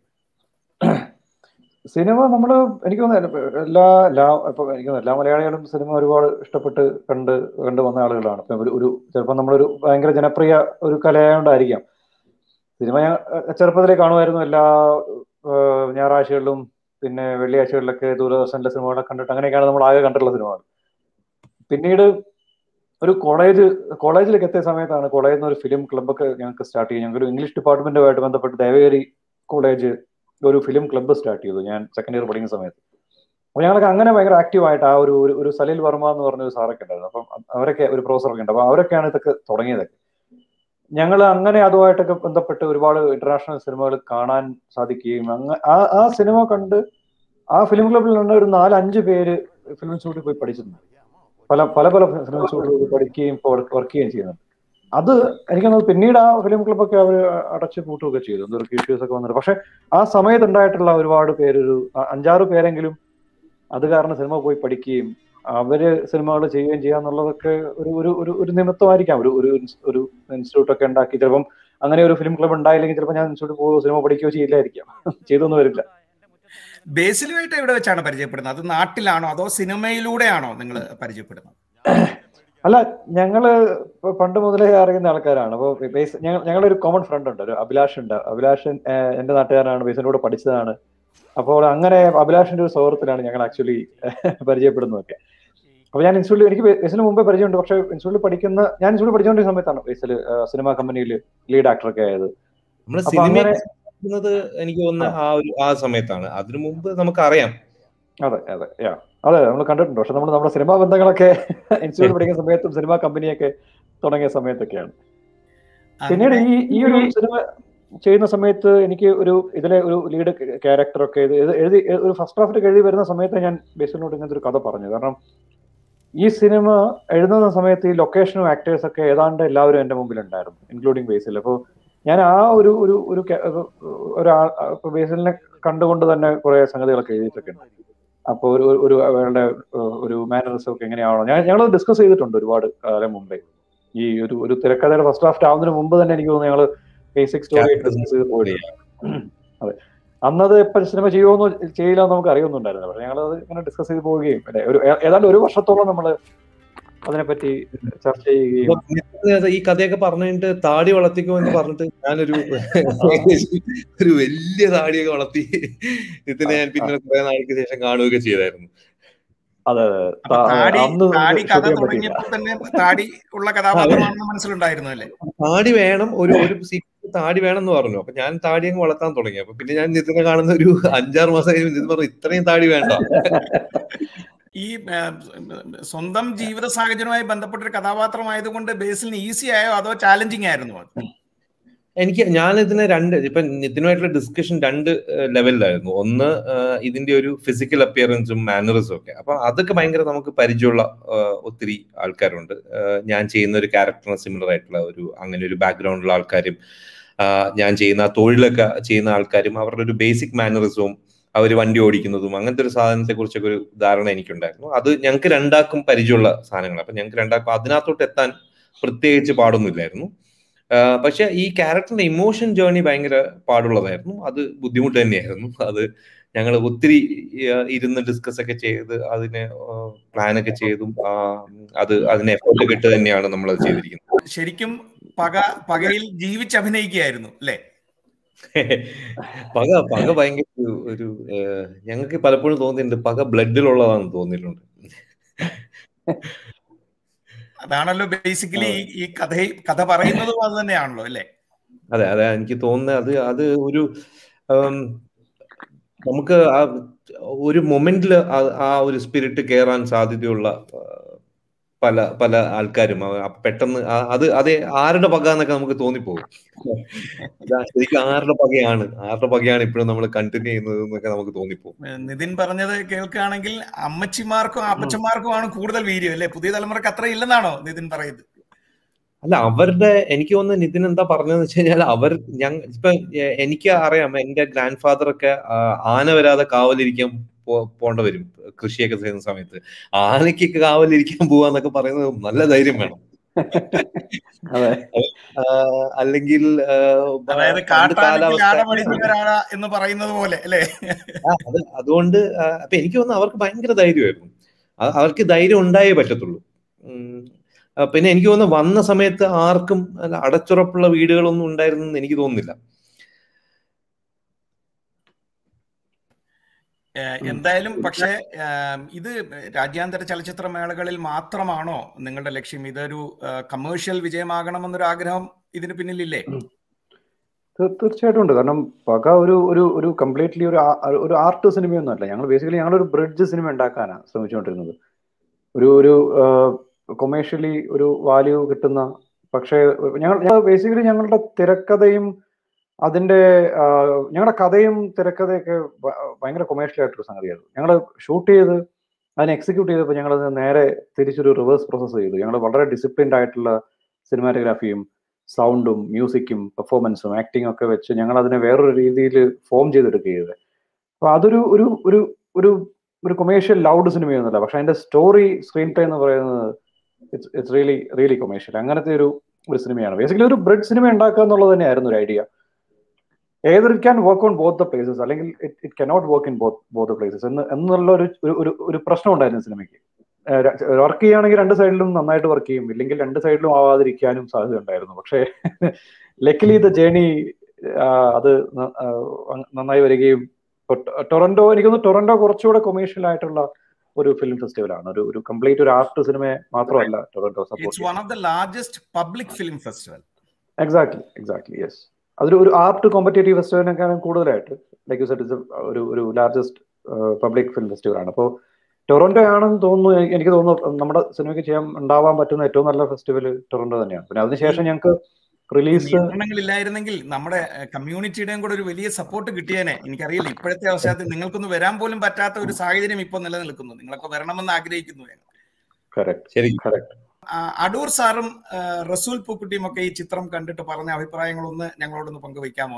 സിനിമ നമ്മൾ എനിക്ക് തോന്നുന്നു എല്ലാ എല്ലാ ഇപ്പൊ എനിക്ക് തോന്നുന്നു എല്ലാ മലയാളികളും സിനിമ ഒരുപാട് ഇഷ്ടപ്പെട്ട് കണ്ട് കണ്ടു വന്ന ആളുകളാണ് ഇപ്പൊ ഒരു ഒരു ചിലപ്പോൾ നമ്മളൊരു ഭയങ്കര ജനപ്രിയ ഒരു കലയായോണ്ടായിരിക്കാം സിനിമ ഞാൻ ഏഹ്, ചെറുപ്പത്തിലേ കാണുമായിരുന്നു എല്ലാ ഏഹ്, ഞായറാഴ്ചകളിലും പിന്നെ വെള്ളിയാഴ്ചകളിലൊക്കെ ദൂരദർശനിലെ സിനിമകളൊക്കെ കണ്ടിട്ട് അങ്ങനെയൊക്കെയാണ് നമ്മൾ ആകെ കണ്ടിട്ടുള്ള സിനിമകൾ പിന്നീട് ഒരു കോളേജ് കോളേജിലേക്ക് എത്തിയ സമയത്താണ് കോളേജിൽ നിന്ന് ഒരു ഫിലിം ക്ലബ്ബൊക്കെ ഞങ്ങൾക്ക് സ്റ്റാർട്ട് ചെയ്യും ഞങ്ങൾക്ക് ഒരു ഇംഗ്ലീഷ് ഡിപ്പാർട്ട്മെന്റുമായിട്ട് ബന്ധപ്പെട്ട് ദേവഗിരി കോളേജ് ഒരു ഫിലിം ക്ലബ്ബ് സ്റ്റാർട്ട് ചെയ്തു ഞാൻ സെക്കൻഡ് ഇയർ പഠിക്കുന്ന സമയത്ത് അപ്പൊ ഞങ്ങൾക്ക് അങ്ങനെ ഭയങ്കര ആക്റ്റീവ് ആയിട്ട് ആ ഒരു ഒരു- ഒരു സലീൽ വർമ്മ എന്ന് പറഞ്ഞ ഒരു സാറൊക്കെ ഉണ്ടായിരുന്നു അപ്പം അവരൊക്കെ ഒരു പ്രൊഫസറൊക്കെ ഉണ്ട് അപ്പൊ അവരൊക്കെയാണ് ഇതൊക്കെ തുടങ്ങിയതൊക്കെ ഞങ്ങൾ അങ്ങനെ അതുമായിട്ടൊക്കെ ബന്ധപ്പെട്ട് ഒരുപാട് ഇന്റർനാഷണൽ സിനിമകൾ കാണാൻ സാധിക്കുകയും അങ്ങ ആ ആ സിനിമ കണ്ട് ആ ഫിലിം ക്ലബ്ബിൽ നിന്ന് ഒരു നാലഞ്ച് പേര് ഫിലിം ഇൻസ്റ്റിറ്റ്യൂട്ടിൽ പോയി പഠിച്ചിട്ടുണ്ട് പല പല പല ഫിലിം ഇൻസ്റ്റിറ്റ്യൂട്ടിൽ പോയി പഠിക്കുകയും ഇപ്പോൾ വർക്ക് ചെയ്യുകയും ചെയ്യുന്നുണ്ട് അത് എനിക്ക് തോന്നുന്നു പിന്നീട് ആ ഫിലിം ക്ലബ്ബൊക്കെ അവർ അടച്ചു പൂട്ടുകയൊക്കെ ചെയ്തു എന്തൊക്കെ ഇഷ്യൂസ് ഒക്കെ വന്നിട്ട് പക്ഷെ ആ സമയത്ത് ഉണ്ടായിട്ടുള്ള ഒരുപാട് പേര് ഒരു അ- അഞ്ചാറ് പേരെങ്കിലും അത് കാരണം സിനിമ പോയി പഠിക്കുകയും അവര് സിനിമകൾ ചെയ്യുകയും ചെയ്യാന്നുള്ളതൊക്കെ ഒരു ഒരു ഒരു ഒരു നിമിത്തമായിരിക്കാം ഒരു ഒരു ഇൻസ്- ഒരു ഇൻസ്റ്റിറ്റ്യൂട്ട് ഒക്കെ ഉണ്ടാക്കി ചിലപ്പം അങ്ങനെ ഒരു ഫിലിം ക്ലബ്ബ് ഉണ്ടായില്ലെങ്കിൽ ചിലപ്പോൾ ഞാൻ ഇൻസ്റ്റിറ്റ്യൂട്ട് പോകുകയോ സിനിമ പഠിക്കുകയോ ചെയ്യില്ലായിരിക്കാം ചെയ്തൊന്നും വരില്ല ബേസിലുമായിട്ട് എവിടെ വെച്ചാണ് പരിചയപ്പെടുന്നത് അത് നാട്ടിലാണോ അതോ സിനിമയിലൂടെയാണോ നിങ്ങൾ പരിചയപ്പെടുന്നത് അല്ല ഞങ്ങള് ഇപ്പൊ പണ്ട് മുതലേ അറിയുന്ന ആൾക്കാരാണ് അപ്പോൾ ബേസ് ഞങ്ങൾ ഞങ്ങളുടെ ഒരു കോമൺ ഫ്രണ്ട് ഉണ്ട് ഒരു അഭിലാഷ് ഉണ്ട് അഭിലാഷൻ ഏഹ്, എന്റെ നാട്ടുകാരനാണ് ബേസിന്റെ കൂടെ പഠിച്ചതാണ് അപ്പോൾ അങ്ങനെ അഭിലാഷിന്റെ ഒരു സുഹൃത്തിലാണ് ഞങ്ങൾ ആക്ച്വലി പരിചയപ്പെടുന്നതൊക്കെ അപ്പൊ ഞാൻ ഇൻസ്റ്റിറ്റ്യൂട്ടിൽ എനിക്ക് ബേസിന് മുമ്പേ പരിചയമുണ്ട് പക്ഷേ ഇൻസ്റ്റിറ്റ്യൂട്ടിൽ പഠിക്കുന്ന ഞാൻ ഇൻസ്റ്റിറ്റ്യൂട്ടിൽ പഠിച്ചുകൊണ്ടിരുന്ന സമയത്താണ് ബേസിൽ സിനിമ കമ്പനിയിൽ ലീഡ് ആക്ടറൊക്കെ ആയത് നമ്മള് അപ്പൊ സിനിമ അങ്ങനെ എനിക്ക് തോന്നുന്നത് ആ ഒരു ആ സമയത്താണ് അതിനു മുമ്പ് നമുക്കറിയാം അതെ അതെ യാ അതെ നമ്മൾ കണ്ടിട്ടുണ്ട് പക്ഷെ നമ്മൾ നമ്മുടെ സിനിമാ ബന്ധങ്ങളൊക്കെ ഇൻസ്റ്റിറ്റ്യൂട്ട് പഠിക്കുന്ന സമയത്തും സിനിമാ കമ്പനിയൊക്കെ തുടങ്ങിയ സമയത്തൊക്കെയാണ് പിന്നീട് ഈ ഈ ഒരു സിനിമ ചെയ്യുന്ന സമയത്ത് എനിക്ക് ഒരു ഇതിലെ ഒരു ലീഡ് ക്യാരക്ടറൊക്കെ ഇത് ഇത് എഴുതി ഒരു ഫസ്റ്റ് ഡ്രാഫ്റ്റ് എഴുതി വരുന്ന സമയത്ത് ഞാൻ ബേസിനോട് ഇങ്ങനത്തെ ഒരു കഥ പറഞ്ഞു കാരണം ഈ സിനിമ എഴുതുന്ന സമയത്ത് ഈ ലൊക്കേഷനും ആക്ടേഴ്സ് ഒക്കെ ഏതാണ്ട് എല്ലാവരും എൻ്റെ മുമ്പിൽ ഉണ്ടായിരുന്നു ഇൻക്ലൂഡിങ് ബേസിൽ അപ്പോൾ ഞാൻ ആ ഒരു ഒരു ഒരു ഒരാൾ ബേസിലിനെ കണ്ടുകൊണ്ട് തന്നെ കുറെ സംഗതികളൊക്കെ എഴുതിയിട്ടൊക്കെ ഉണ്ട് അപ്പോൾ ഒരു ഒരു അവരുടെ ഒരു മാനറിസം ഒക്കെ എങ്ങനെയാണോ ഞാൻ ഞങ്ങൾ ഡിസ്കസ് ചെയ്തിട്ടുണ്ട് ഒരുപാട് കാലം മുമ്പേ ഈ ഒരു ഒരു തിരക്കഥയുടെ ഫസ്റ്റ് ഡ്രാഫ്റ്റ് ആവുന്നതിന് മുമ്പ് തന്നെ എനിക്ക് തോന്നുന്നു ഞങ്ങൾ ബേസിക് സ്റ്റോറി ഡിസ്കസ് ചെയ്ത് പോയിട്ടുണ്ട് അതെ അന്നത് ഇപ്പൊ സിനിമ ചെയ്യുമോ ചെയ്യില്ല എന്ന് നമുക്ക് അറിയുന്നുണ്ടായിരുന്നു പക്ഷെ ഞങ്ങൾ അത് ഇങ്ങനെ ഡിസ്കസ് ചെയ്ത് പോവുകയും അല്ലെ ഒരു ഏതാണ്ട് ഒരു വർഷത്തോളം നമ്മൾ അതിനെപ്പറ്റി ചർച്ച ചെയ്യുകയും ഈ കഥയൊക്കെ പറഞ്ഞിട്ട് താടി വളർത്തിക്കോ എന്ന് പറഞ്ഞിട്ട് ഞാനൊരു ഒരു വലിയ താടിയൊക്കെ വളർത്തി ഇതിനെ ഞാൻ പിന്നെ കുറെ നാൾക്ക് ശേഷം കാണുകയൊക്കെ ചെയ്തായിരുന്നു അതെ താടി കഥ തുടങ്ങിയപ്പോൾ തന്നെ താടി ഉള്ള കഥാപാത്രമാണെന്ന് മനസ്സിലുണ്ടായിരുന്നു അല്ലേ താടി വേണം ഒരു ഒരു താടി വേണം എന്ന് പറഞ്ഞു അപ്പൊ ഞാൻ താടി അങ്ങ് വളർത്താൻ തുടങ്ങി അപ്പൊ പിന്നെ ഞാൻ നിതിനെ കാണുന്ന ഒരു അഞ്ചാറ് മാസം നിതിൻ പറഞ്ഞു ഇത്രയും താടി വേണ്ട ഈ സ്വന്തം ജീവിത സാഹചര്യവുമായി ബന്ധപ്പെട്ട ഒരു കഥാപാത്രമായതുകൊണ്ട് ബേസിലിന് ഈസി ആയോ അതോ ചാലഞ്ചിങ് ആയിരുന്നു അത് എനിക്ക് ഞാൻ ഇതിനെ രണ്ട് ഇപ്പൊ നിതിനുമായിട്ടുള്ള ഡിസ്കഷൻ രണ്ട് ലെവലിലായിരുന്നു ഒന്ന് ഇതിന്റെ ഒരു ഫിസിക്കൽ അപ്പിയറൻസും മാനറിസും ഒക്കെ അപ്പൊ അതൊക്കെ ഭയങ്കര നമുക്ക് പരിചയമുള്ള ഒത്തിരി ആൾക്കാരുണ്ട് ഞാൻ ചെയ്യുന്ന ഒരു ക്യാരക്ടറിന് സിമിലർ ആയിട്ടുള്ള ഒരു അങ്ങനെ ഒരു ബാക്ക്ഗ്രൗണ്ടിലുള്ള ആൾക്കാരും ഞാൻ ചെയ്യുന്ന തൊഴിലൊക്കെ ചെയ്യുന്ന ആൾക്കാരും അവരുടെ ഒരു ബേസിക് മാനറിസവും അവർ വണ്ടി ഓടിക്കുന്നതും അങ്ങനത്തെ ഒരു സാധനത്തെ കുറിച്ചൊക്കെ ഒരു ധാരണ എനിക്കുണ്ടായിരുന്നു അത് ഞങ്ങൾക്ക് രണ്ടാക്കും പരിചയമുള്ള സാധനങ്ങൾ അപ്പൊ ഞങ്ങൾക്ക് രണ്ടാക്കും അതിനകത്തോട്ട് എത്താൻ പ്രത്യേകിച്ച് പാടൊന്നുമില്ലായിരുന്നു പക്ഷെ ഈ ക്യാരക്ടറിന്റെ ഇമോഷൻ ജേർണി ഭയങ്കര പാടുള്ളതായിരുന്നു അത് ബുദ്ധിമുട്ട് തന്നെയായിരുന്നു അത് ഞങ്ങൾ ഒത്തിരി ഇരുന്ന് ഡിസ്കസ് ഒക്കെ ചെയ്ത് അതിനെ പ്ലാൻ ഒക്കെ ചെയ്തും അത് അതിന് എഫേർട്ട് ഒക്കെ ഇട്ട് തന്നെയാണ് നമ്മൾ അത് ചെയ്തിരിക്കുന്നത് ശരിക്കും പക പകയിൽ ജീവിച്ചഭിനയിക്കുകയായിരുന്നു അല്ലേ പക പക ഭയങ്കര ഒരു ഞങ്ങൾക്ക് പലപ്പോഴും തോന്നിയിട്ടുണ്ട് പക ബ്ലഡിലുള്ളതാണെന്ന് തോന്നിയിട്ടുണ്ട് അതാണല്ലോ ബേസിക്കലി ഈ കഥ കഥ പറയുന്നതും അത് തന്നെയാണല്ലോ അല്ലേ അതെ അതെ എനിക്ക് തോന്നുന്നത് അത് അത് ഒരു നമുക്ക് ആ ഒരു മൊമെന്റിൽ ആ ഒരു സ്പിരിറ്റ് കയറാൻ സാധ്യതയുള്ള പല പല ആൾക്കാരും പെട്ടെന്ന് അത് അതെ ആരുടെ പക എന്നൊക്കെ നമുക്ക് തോന്നിപ്പോകും ശരിക്കും ആരുടെ പകയാണ് ആരുടെ പകയാണ് ഇപ്പോഴും നമ്മൾ കണ്ടിന്യൂ ചെയ്യുന്നത് എന്നൊക്കെ നമുക്ക് തോന്നിപ്പോകും നിതിൻ പറഞ്ഞത് കേൾക്കുകയാണെങ്കിൽ അമ്മച്ചിമാർക്കും അപ്പച്ചന്മാർക്കും ആണ് കൂടുതൽ വീര്യം അല്ലെ പുതിയ തലമുറക്ക് അത്ര ഇല്ലെന്നാണോ നിതിൻ പറയുന്നത് അല്ല അവരുടെ എനിക്ക് തോന്നുന്നു നിതിൻ എന്താ പറഞ്ഞതെന്ന് വെച്ച് കഴിഞ്ഞാൽ അവർ ഞങ്ങൾ ഇപ്പൊ എനിക്ക് അറിയാം എന്റെ ഗ്രാൻഡ് ഫാദർ ഒക്കെ ആന വരാതെ കാവലിരിക്കാൻ പോണ്ട വരും കൃഷിയൊക്കെ ചെയ്യുന്ന സമയത്ത് ആനയ്ക്കൊക്കെ കാവലിരിക്കാൻ പോവാന്നൊക്കെ പറയുന്നത് നല്ല ധൈര്യം വേണം അല്ലെങ്കിൽ എന്ന് പറയുന്നത് പോലെ അല്ലേ അതുകൊണ്ട് അപ്പൊ എനിക്ക് തോന്നുന്നു അവർക്ക് ഭയങ്കര ധൈര്യമായിരുന്നു അവർക്ക് ധൈര്യം ഉണ്ടായേ പറ്റത്തുള്ളൂ പിന്നെ എനിക്ക് തോന്നുന്നു വന്ന സമയത്ത് ആർക്കും അടച്ചുറപ്പുള്ള വീടുകളൊന്നും ഉണ്ടായിരുന്നെന്ന് എനിക്ക് തോന്നുന്നില്ല എന്തായാലും പക്ഷേ ഇത് രാജ്യാന്തര ചലച്ചിത്ര മേളകളിൽ മാത്രമാണോ നിങ്ങളുടെ ലക്ഷ്യം ഇതൊരു കമേഴ്ഷ്യൽ വിജയമാകണമെന്നൊരു ആഗ്രഹം ഇതിന് പിന്നിലില്ലേ തീർച്ചയായിട്ടും ഉണ്ട് കാരണം പക ഒരു ഒരു ഒരു കംപ്ലീറ്റ്ലി ഒരു ഒരു ആർട്ട് സിനിമയൊന്നും അല്ല ഞങ്ങൾ ബേസിക്കലി ഞങ്ങളൊരു ബ്രിഡ്ജ് സിനിമ ഉണ്ടാക്കാനാണ് ശ്രമിച്ചുകൊണ്ടിരുന്നത് ഒരു ഒരു കൊമേഴ്ഷ്യലി ഒരു വാല്യൂ കിട്ടുന്ന പക്ഷേ ഞങ്ങൾ ഞങ്ങൾ ബേസിക്കലി ഞങ്ങളുടെ തിരക്കഥയും അതിന്റെ ഞങ്ങളുടെ കഥയും തിരക്കഥയൊക്കെ ഭയങ്കര കൊമേഴ്ഷ്യൽ ആയിട്ടൊരു സംഗതിയായിരുന്നു ഞങ്ങൾ ഷൂട്ട് ചെയ്ത് അതിനെ എക്സിക്യൂട്ട് ചെയ്തപ്പോൾ ഞങ്ങൾ നേരെ തിരിച്ചൊരു റിവേഴ്സ് പ്രോസസ്സ് ചെയ്തു ഞങ്ങൾ വളരെ ഡിസിപ്ലിൻഡ് ആയിട്ടുള്ള സിനിമാറ്റോഗ്രാഫിയും സൗണ്ടും മ്യൂസിക്കും പെർഫോമൻസും ആക്ടിങ്ങും ഒക്കെ വെച്ച് ഞങ്ങൾ അതിനെ വേറൊരു രീതിയിൽ ഫോം ചെയ്തെടുക്കുകയത് അപ്പൊ അതൊരു ഒരു ഒരു ഒരു ഒരു കൊമേഴ്ഷ്യൽ ലൗഡ് സിനിമയൊന്നുമല്ല പക്ഷെ അതിന്റെ സ്റ്റോറി സ്ക്രീൻ പ്ലേ എന്ന് പറയുന്നത് it's it's really really commercial അങ്ങനത്തെ ഒരു ഒരു സിനിമയാണ് ബേസിക്കലി ഒരു ബ്രിഡ് സിനിമ ഉണ്ടാക്കുക എന്നുള്ളത് തന്നെയായിരുന്നു ഒരു ഐഡിയ ഏതൊരു it can work on both the places അല്ലെങ്കിൽ it it cannot work in both both the places എന്ന് എന്നുള്ള ഒരു ഒരു ഒരു പ്രശ്നം ഉണ്ടായിരുന്നു സിനിമയ്ക്ക് വർക്ക് ചെയ്യുകയാണെങ്കിൽ രണ്ട് സൈഡിലും നന്നായിട്ട് വർക്ക് ചെയ്യും ഇല്ലെങ്കിൽ രണ്ട് സൈഡിലും ആവാതിരിക്കാനും സാധ്യത ഉണ്ടായിരുന്നു പക്ഷേ ലക്കിലി ദ ജേണി അത് നന്നായി വരികയും ടൊറന്റോ എനിക്കൊന്ന് ടൊറന്റോ കുറച്ചുകൂടെ കൊമേഴ്ഷ്യൽ ആയിട്ടുള്ള ഒരു ഫിലിം ഫെസ്റ്റിവലാണ് ഒരു ഒരു കംപ്ലീറ്റ് ഒരു ആർട്ട് സിനിമ മാത്രമല്ല Toronto festival exactly exactly yes അതൊരു ഒരു ആർട്ട് കോമ്പറ്റേറ്റീവ് ഫെസ്റ്റിവലിനേക്കാളും കൂടുതലായിട്ട് ലൈക്ക് യു സെറ്റ് ഒരു ഒരു ലാർജസ്റ്റ് പബ്ലിക് ഫിലിം ഫെസ്റ്റിവൽ ആണ് അപ്പോൾ ടൊറന്റോ ആണെന്ന് തോന്നുന്നു എ- എനിക്ക് തോന്നുന്നു നമ്മുടെ സിനിമയ്ക്ക് ചെയ്യാൻ ഉണ്ടാവാൻ പറ്റുന്ന ഏറ്റവും നല്ല ഫെസ്റ്റിവൽ ടൊറന്റോ തന്നെയാണ് പിന്നെ അതിനുശേഷം ഞങ്ങൾക്ക് റിലീസ് നിയന്ത്രണങ്ങളില്ലായിരുന്നെങ്കിൽ നമ്മുടെ കമ്മ്യൂണിറ്റിയുടെയും കൂടെ ഒരു വലിയ സപ്പോർട്ട് കിട്ടിയേനെ എനിക്കറിയില്ല ഇപ്പോഴത്തെ അവസരത്തിൽ നിങ്ങൾക്കൊന്ന് വരാൻ പോലും പറ്റാത്ത ഒരു സാഹചര്യം ഇപ്പോൾ നിലനിൽക്കുന്നു നിങ്ങളൊക്കെ വരണമെന്ന് ആഗ്രഹിക്കുന്നു ഞാൻ. കറക്റ്റ് ശരി കറക്റ്റ് ആ, അടൂർ സാറും ആ, റസൂൽ പൂക്കുട്ടിയും ഒക്കെ ഈ ചിത്രം കണ്ടിട്ട് പറഞ്ഞ അഭിപ്രായങ്ങളൊന്ന് ഞങ്ങളോടൊന്ന് പങ്കുവയ്ക്കാമോ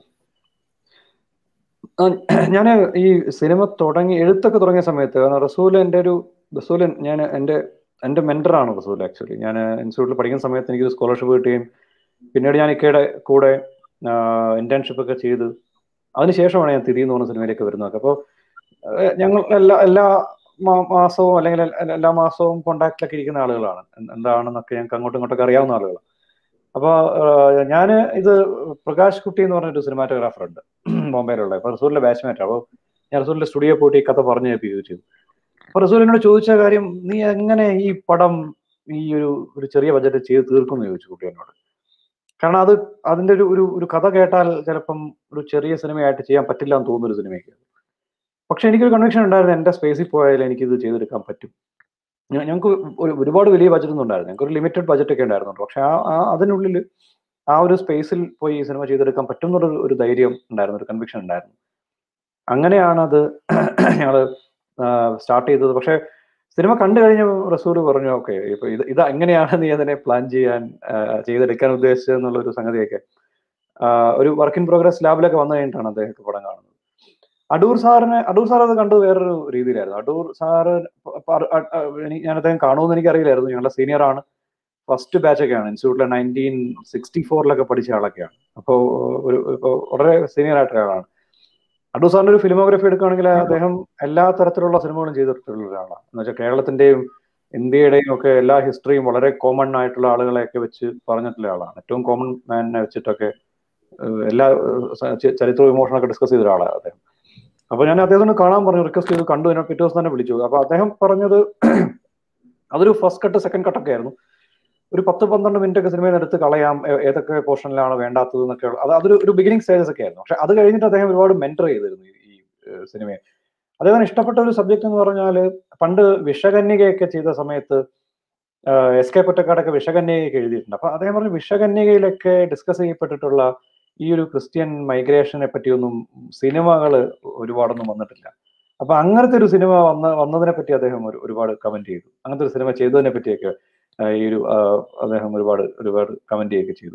ഞാൻ ഈ സിനിമ തുടങ്ങി എഴുത്തൊക്കെ തുടങ്ങിയ സമയത്ത് കാരണം റസൂൽ എൻ്റെ ഒരു റസൂൽ ഞാൻ എൻ്റെ എൻ്റെ മെന്ററാണ് റസൂൽ ആക്ച്വലി ഞാൻ ഇൻസ്റ്റിറ്റ്യൂട്ടിൽ പഠിക്കുന്ന സമയത്ത് എനിക്കൊരു സ്കോളർഷിപ്പ് കിട്ടുകയും പിന്നീട് ഞാൻ ഇക്കയുടെ കൂടെ ഇന്റേൺഷിപ്പ് ഒക്കെ ചെയ്ത് അതിനുശേഷമാണ് ഞാൻ തിരി എന്ന് പറഞ്ഞ സിനിമയിലേക്ക് വരുന്നത് അപ്പോൾ ഞങ്ങൾ എല്ലാ എല്ലാ മാ- മാസവും അല്ലെങ്കിൽ എല്ല- എല്ലാ മാസവും കോണ്ടാക്റ്റിലൊക്കെ ഇരിക്കുന്ന ആളുകളാണ് എന്ത് എന്താണെന്നൊക്കെ ഞങ്ങൾക്ക് അങ്ങോട്ടും ഇങ്ങോട്ടൊക്കെ അറിയാവുന്ന ആളുകളാണ് അപ്പോൾ ഞാൻ ഇത് പ്രകാശ് കുട്ടി എന്ന് പറഞ്ഞൊരു സിനിമാറ്റോഗ്രാഫർ ഉണ്ട് ബോംബെയിലുള്ള അപ്പോൾ റസൂലിന്റെ ബാച്ച്മേറ്റ് അപ്പോൾ ഞാൻ റസൂലിന്റെ സ്റ്റുഡിയോ പോയിട്ട് ഈ കഥ പറഞ്ഞു കേൾപ്പിക്കുകയും ചെയ്തു അപ്പോൾ റസൂൽ എന്നോട് ചോദിച്ച കാര്യം നീ എങ്ങനെ ഈ പടം ഈ ഒരു ഒരു ചെറിയ ബജറ്റ് ചെയ്ത് തീർക്കും എന്ന് ചോദിച്ചു കുട്ടി എന്നോട് കാരണം അത് അതിന്റെ ഒരു ഒരു ഒരു കഥ കേട്ടാൽ ചിലപ്പം ഒരു ചെറിയ സിനിമയായിട്ട് ചെയ്യാൻ പറ്റില്ല എന്ന് തോന്നുന്ന ഒരു സിനിമയ്ക്ക് പക്ഷെ എനിക്കൊരു കൺവിക്ഷൻ ഉണ്ടായിരുന്നു എന്റെ സ്പേസിൽ പോയാൽ എനിക്കിത് ചെയ്തെടുക്കാൻ പറ്റും ഞ- ഞങ്ങൾക്ക് ഒരു ഒരുപാട് വലിയ ബജറ്റ് ഒന്നും ഉണ്ടായിരുന്നു ഞങ്ങൾക്ക് ഒരു ലിമിറ്റഡ് ബജറ്റ് ഒക്കെ ഉണ്ടായിരുന്നു പക്ഷെ ആ ആ- അതിനുള്ളിൽ ആ ഒരു സ്പേസിൽ പോയി ഈ സിനിമ ചെയ്തെടുക്കാൻ പറ്റും എന്നൊരു ഒരു ധൈര്യം ഉണ്ടായിരുന്നു ഒരു കൺവിക്ഷൻ ഉണ്ടായിരുന്നു അങ്ങനെയാണ് അത് ഞങ്ങൾ സ്റ്റാർട്ട് ചെയ്തത് പക്ഷെ സിനിമ കണ്ടു കഴിഞ്ഞ റസൂൽ പറഞ്ഞു ഓക്കെ ഇപ്പൊ ഇത് ഇത് എങ്ങനെയാണ് നീ അതിനെ പ്ലാൻ ചെയ്യാൻ ആ, ചെയ്തെടുക്കാൻ ഉദ്ദേശിച്ചത് എന്നുള്ള ഒരു സംഗതിയൊക്കെ ആ, ഒരു വർക്ക് ഇൻ പ്രോഗ്രസ് ലാബിലൊക്കെ വന്നു കഴിഞ്ഞിട്ടാണ് അദ്ദേഹത്തെ പടം കാണുന്നത് അടൂർ സാറിന് അടൂർ സാർ അത് കണ്ടത് വേറൊരു രീതിയിലായിരുന്നു അടൂർ സാറ് പ- അ- അ- എനിക്ക് ഞാൻ അദ്ദേഹം കാണുമെന്ന് എനിക്ക് അറിയില്ലായിരുന്നു ഞങ്ങളുടെ സീനിയർ ആണ് ഫസ്റ്റ് ബാച്ച് ഒക്കെയാണ് ഇൻസ്റ്റിറ്റ്യൂട്ടിലെ നയൻറ്റീൻ സിക്സ്റ്റി ഫോറിലൊക്കെ പഠിച്ച ആളൊക്കെയാണ് അപ്പോൾ ഒരു ഇപ്പോൾ വളരെ സീനിയർ ആയിട്ടുള്ള ആളാണ് അടൂർ സാറിന്റെ ഒരു ഫിലിമോഗ്രഫി എടുക്കുകയാണെങ്കിൽ അദ്ദേഹം എല്ലാ തരത്തിലുള്ള സിനിമകളും ചെയ്തിട്ടുള്ള ഒരാളാണ് എന്ന് വെച്ചാൽ കേരളത്തിന്റെയും ഇന്ത്യയുടെയും ഒക്കെ എല്ലാ ഹിസ്റ്ററിയും വളരെ കോമൺ ആയിട്ടുള്ള ആളുകളെയൊക്കെ വെച്ച് പറഞ്ഞിട്ടുള്ള ആളാണ് ഏറ്റവും കോമൺ മാനിനെ വെച്ചിട്ടൊക്കെ ഏഹ് എല്ലാ ഏഹ് സ- ച- ചരിത്ര വിമോഷണമൊക്കെ ഡിസ്കസ് ചെയ്ത ഒരാളാണ് അദ്ദേഹം അപ്പൊ ഞാൻ അദ്ദേഹത്തിനോട് കാണാൻ പറഞ്ഞു റിക്വസ്റ്റ് ചെയ്ത് കണ്ടു എന്നെ പിറ്റേ ദിവസം തന്നെ വിളിച്ചു അപ്പൊ അദ്ദേഹം പറഞ്ഞത് അതൊരു ഫസ്റ്റ് കട്ട് സെക്കൻഡ് കട്ടൊക്കെ ആയിരുന്നു ഒരു പത്ത് പന്ത്രണ്ട് മിനിറ്റ് ഒക്കെ സിനിമയിൽ നിന്ന് എടുത്ത് കളയാം ഏ- ഏതൊക്കെ പോർഷനിലാണ് വേണ്ടാത്തത് എന്നൊക്കെ ഉള്ള- അത് അതൊരു ഒരു ബിഗിനിങ് സ്റ്റേജസ് ഒക്കെ ആയിരുന്നു പക്ഷെ അത് കഴിഞ്ഞിട്ട് അദ്ദേഹം ഒരുപാട് മെന്റർ ചെയ്തിരുന്നു ഈ- ഈ ഏഹ് സിനിമയെ അദ്ദേഹത്തിന് ഇഷ്ടപ്പെട്ട ഒരു സബ്ജക്ട് എന്ന് പറഞ്ഞാൽ പണ്ട് വിഷകന്യകയൊക്കെ ചെയ്ത സമയത്ത് എസ് കെ പൊറ്റക്കാടൊക്കെ വിഷകന്യകയൊക്കെ എഴുതിയിട്ടുണ്ട് അപ്പൊ അദ്ദേഹം പറഞ്ഞു വിഷകന്യകയിലൊക്കെ ഡിസ്കസ് ചെയ്യപ്പെട്ടിട്ടുള്ള ഈ ഒരു ക്രിസ്ത്യൻ മൈഗ്രേഷനെ പറ്റിയൊന്നും സിനിമകൾ ഒരുപാടൊന്നും വന്നിട്ടില്ല അപ്പൊ അങ്ങനത്തെ ഒരു സിനിമ വന്ന വന്നതിനെ പറ്റി അദ്ദേഹം ഒരു ഒരുപാട് കമന്റ് ചെയ്തു അങ്ങനത്തെ ഒരു സിനിമ ചെയ്തതിനെ പറ്റിയൊക്കെ ആ, ഈ ഒരു ആ, അദ്ദേഹം ഒരുപാട് ഒരുപാട് കമന്റ് ചെയ്യുകയൊക്കെ ചെയ്തു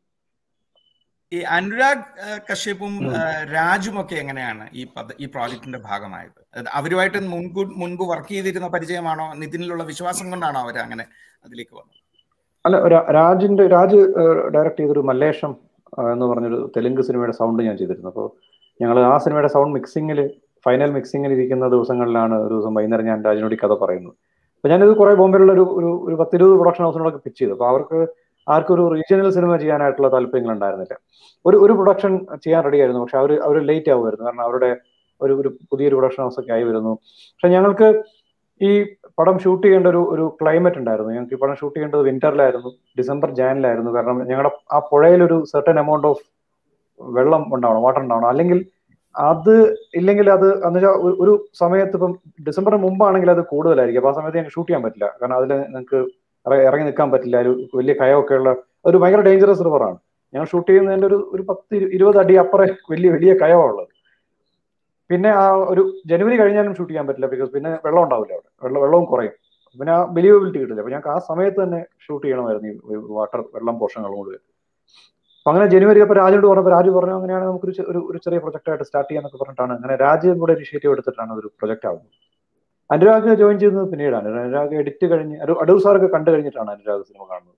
ഈ അനുരാഗ് ആ, കശ്യപും ഉം. ആ, രാജും ഒക്കെ എങ്ങനെയാണ് ഈ പദ്ധ- ഈ പ്രോജക്റ്റിന്റെ ഭാഗമായത് അത് അവരുമായിട്ട് മുൻകൂ മുൻപ് വർക്ക് ചെയ്തിരുന്ന പരിചയമാണോ നിതിനിലുള്ള വിശ്വാസം കൊണ്ടാണോ അവർ അങ്ങനെ അതിലേക്ക് വന്നത് അല്ല രാ- രാജിന്റെ രാജ് ഡയറക്ട് ചെയ്തൊരു മല്ലേഷം ആ, എന്ന് പറഞ്ഞൊരു തെലുങ്ക് സിനിമയുടെ സൗണ്ട് ഞാൻ ചെയ്തിരുന്നു അപ്പോൾ ഞങ്ങൾ ആ സിനിമയുടെ സൗണ്ട് മിക്സിങ്ങിൽ ഫൈനൽ മിക്സിങ്ങിൽ ഇരിക്കുന്ന ദിവസങ്ങളിലാണ് ഒരു ദിവസം വൈകുന്നേരം ഞാൻ രാജിനോട് ഈ കഥ പറയുന്നത് അപ്പൊ ഞാനിത് കുറെ ബോംബെയിലുള്ള ഒരു ഒരു ഒരു പത്തിരുപത് പ്രൊഡക്ഷൻ ഹൗസിനോടൊക്കെ പിച്ച് ചെയ്തു അപ്പൊ അവർക്ക് ആർക്കും ഒരു റീജിയണൽ സിനിമ ചെയ്യാനായിട്ടുള്ള താല്പര്യങ്ങൾ ഉണ്ടായിരുന്നില്ല ഒരു ഒരു പ്രൊഡക്ഷൻ ചെയ്യാൻ റെഡി ആയിരുന്നു പക്ഷെ അവർ അവർ ലേറ്റ് ആവുമായിരുന്നു കാരണം അവരുടെ ഒരു ഒരു പുതിയൊരു പ്രൊഡക്ഷൻ ഹൗസ് ഒക്കെ ആയി വരുന്നു പക്ഷെ ഞങ്ങൾക്ക് ഈ പടം ഷൂട്ട് ചെയ്യേണ്ട ഒരു ഒരു ക്ലൈമറ്റ് ഉണ്ടായിരുന്നു ഞങ്ങൾക്ക് ഈ പടം ഷൂട്ട് ചെയ്യേണ്ടത് വിന്ററിലായിരുന്നു ഡിസംബർ ജാനിലായിരുന്നു കാരണം ഞങ്ങളുടെ ആ പുഴയിൽ ഒരു സെർട്ടൻ എമൗണ്ട് ഓഫ് വെള്ളം ഉണ്ടാവണം വാട്ടർ ഉണ്ടാവണം അല്ലെങ്കിൽ അത് ഇല്ലെങ്കിൽ അത് എന്ന് വെച്ചാൽ ഒരു- ഒരു സമയത്ത് ഇപ്പം ഡിസംബറിന് മുമ്പാണെങ്കിൽ അത് കൂടുതലായിരിക്കും അപ്പൊ ആ സമയത്ത് ഞങ്ങൾക്ക് ഷൂട്ട് ചെയ്യാൻ പറ്റില്ല കാരണം അതിൽ നിങ്ങൾക്ക് ഇറങ്ങി നിൽക്കാൻ പറ്റില്ല ഒരു വലിയ കയമൊക്കെ ഉള്ള ഒരു ഭയങ്കര ഡേഞ്ചറസ് റിവറാണ് ഞങ്ങൾ ഷൂട്ട് ചെയ്യുന്നതിന്റെ ഒരു ഒരു പത്ത് ഇരു- ഇരുപത് അടി അപ്പുറം വലിയ വലിയ കയമാണ് ഉള്ളത് പിന്നെ ആ ഒരു ജനുവരി കഴിഞ്ഞാലും ഷൂട്ട് ചെയ്യാൻ പറ്റില്ല ബിക്കോസ് പിന്നെ വെള്ളം ഉണ്ടാവില്ല അവിടെ വെള്ളം വെള്ളവും കുറയും പിന്നെ ആ ബിലീവബിലിറ്റി കിട്ടില്ല അപ്പൊ ഞങ്ങൾക്ക് ആ സമയത്ത് തന്നെ ഷൂട്ട് ചെയ്യണമായിരുന്നു ഈ വാട്ടർ വെള്ളം പോർഷനുകളും കൂടി അപ്പൊ അങ്ങനെ ജനുവരി അപ്പൊ രാജിനോട് പറഞ്ഞപ്പോൾ രാജു പറഞ്ഞു അങ്ങനെയാണ് നമുക്കൊരു ചെ- ഒരു ഒരു ചെറിയ പ്രൊജക്ട് ആയിട്ട് സ്റ്റാർട്ട് ചെയ്യാന്നൊക്കെ പറഞ്ഞിട്ടാണ് അങ്ങനെ രാജു കൂടെ ഇനിഷ്യേറ്റീവ് എടുത്തിട്ടാണ് അതൊരു പ്രൊജക്ട് ആവുന്നത് അനുരാഗ് ജോയിൻ ചെയ്യുന്നത് പിന്നീടാണ് അനുരാഗ് എഡിറ്റ് കഴിഞ്ഞ് ഒരു അടൂർ സാറൊക്കെ കണ്ടു കഴിഞ്ഞിട്ടാണ് അനുരാഗ് സിനിമ കാണുന്നത്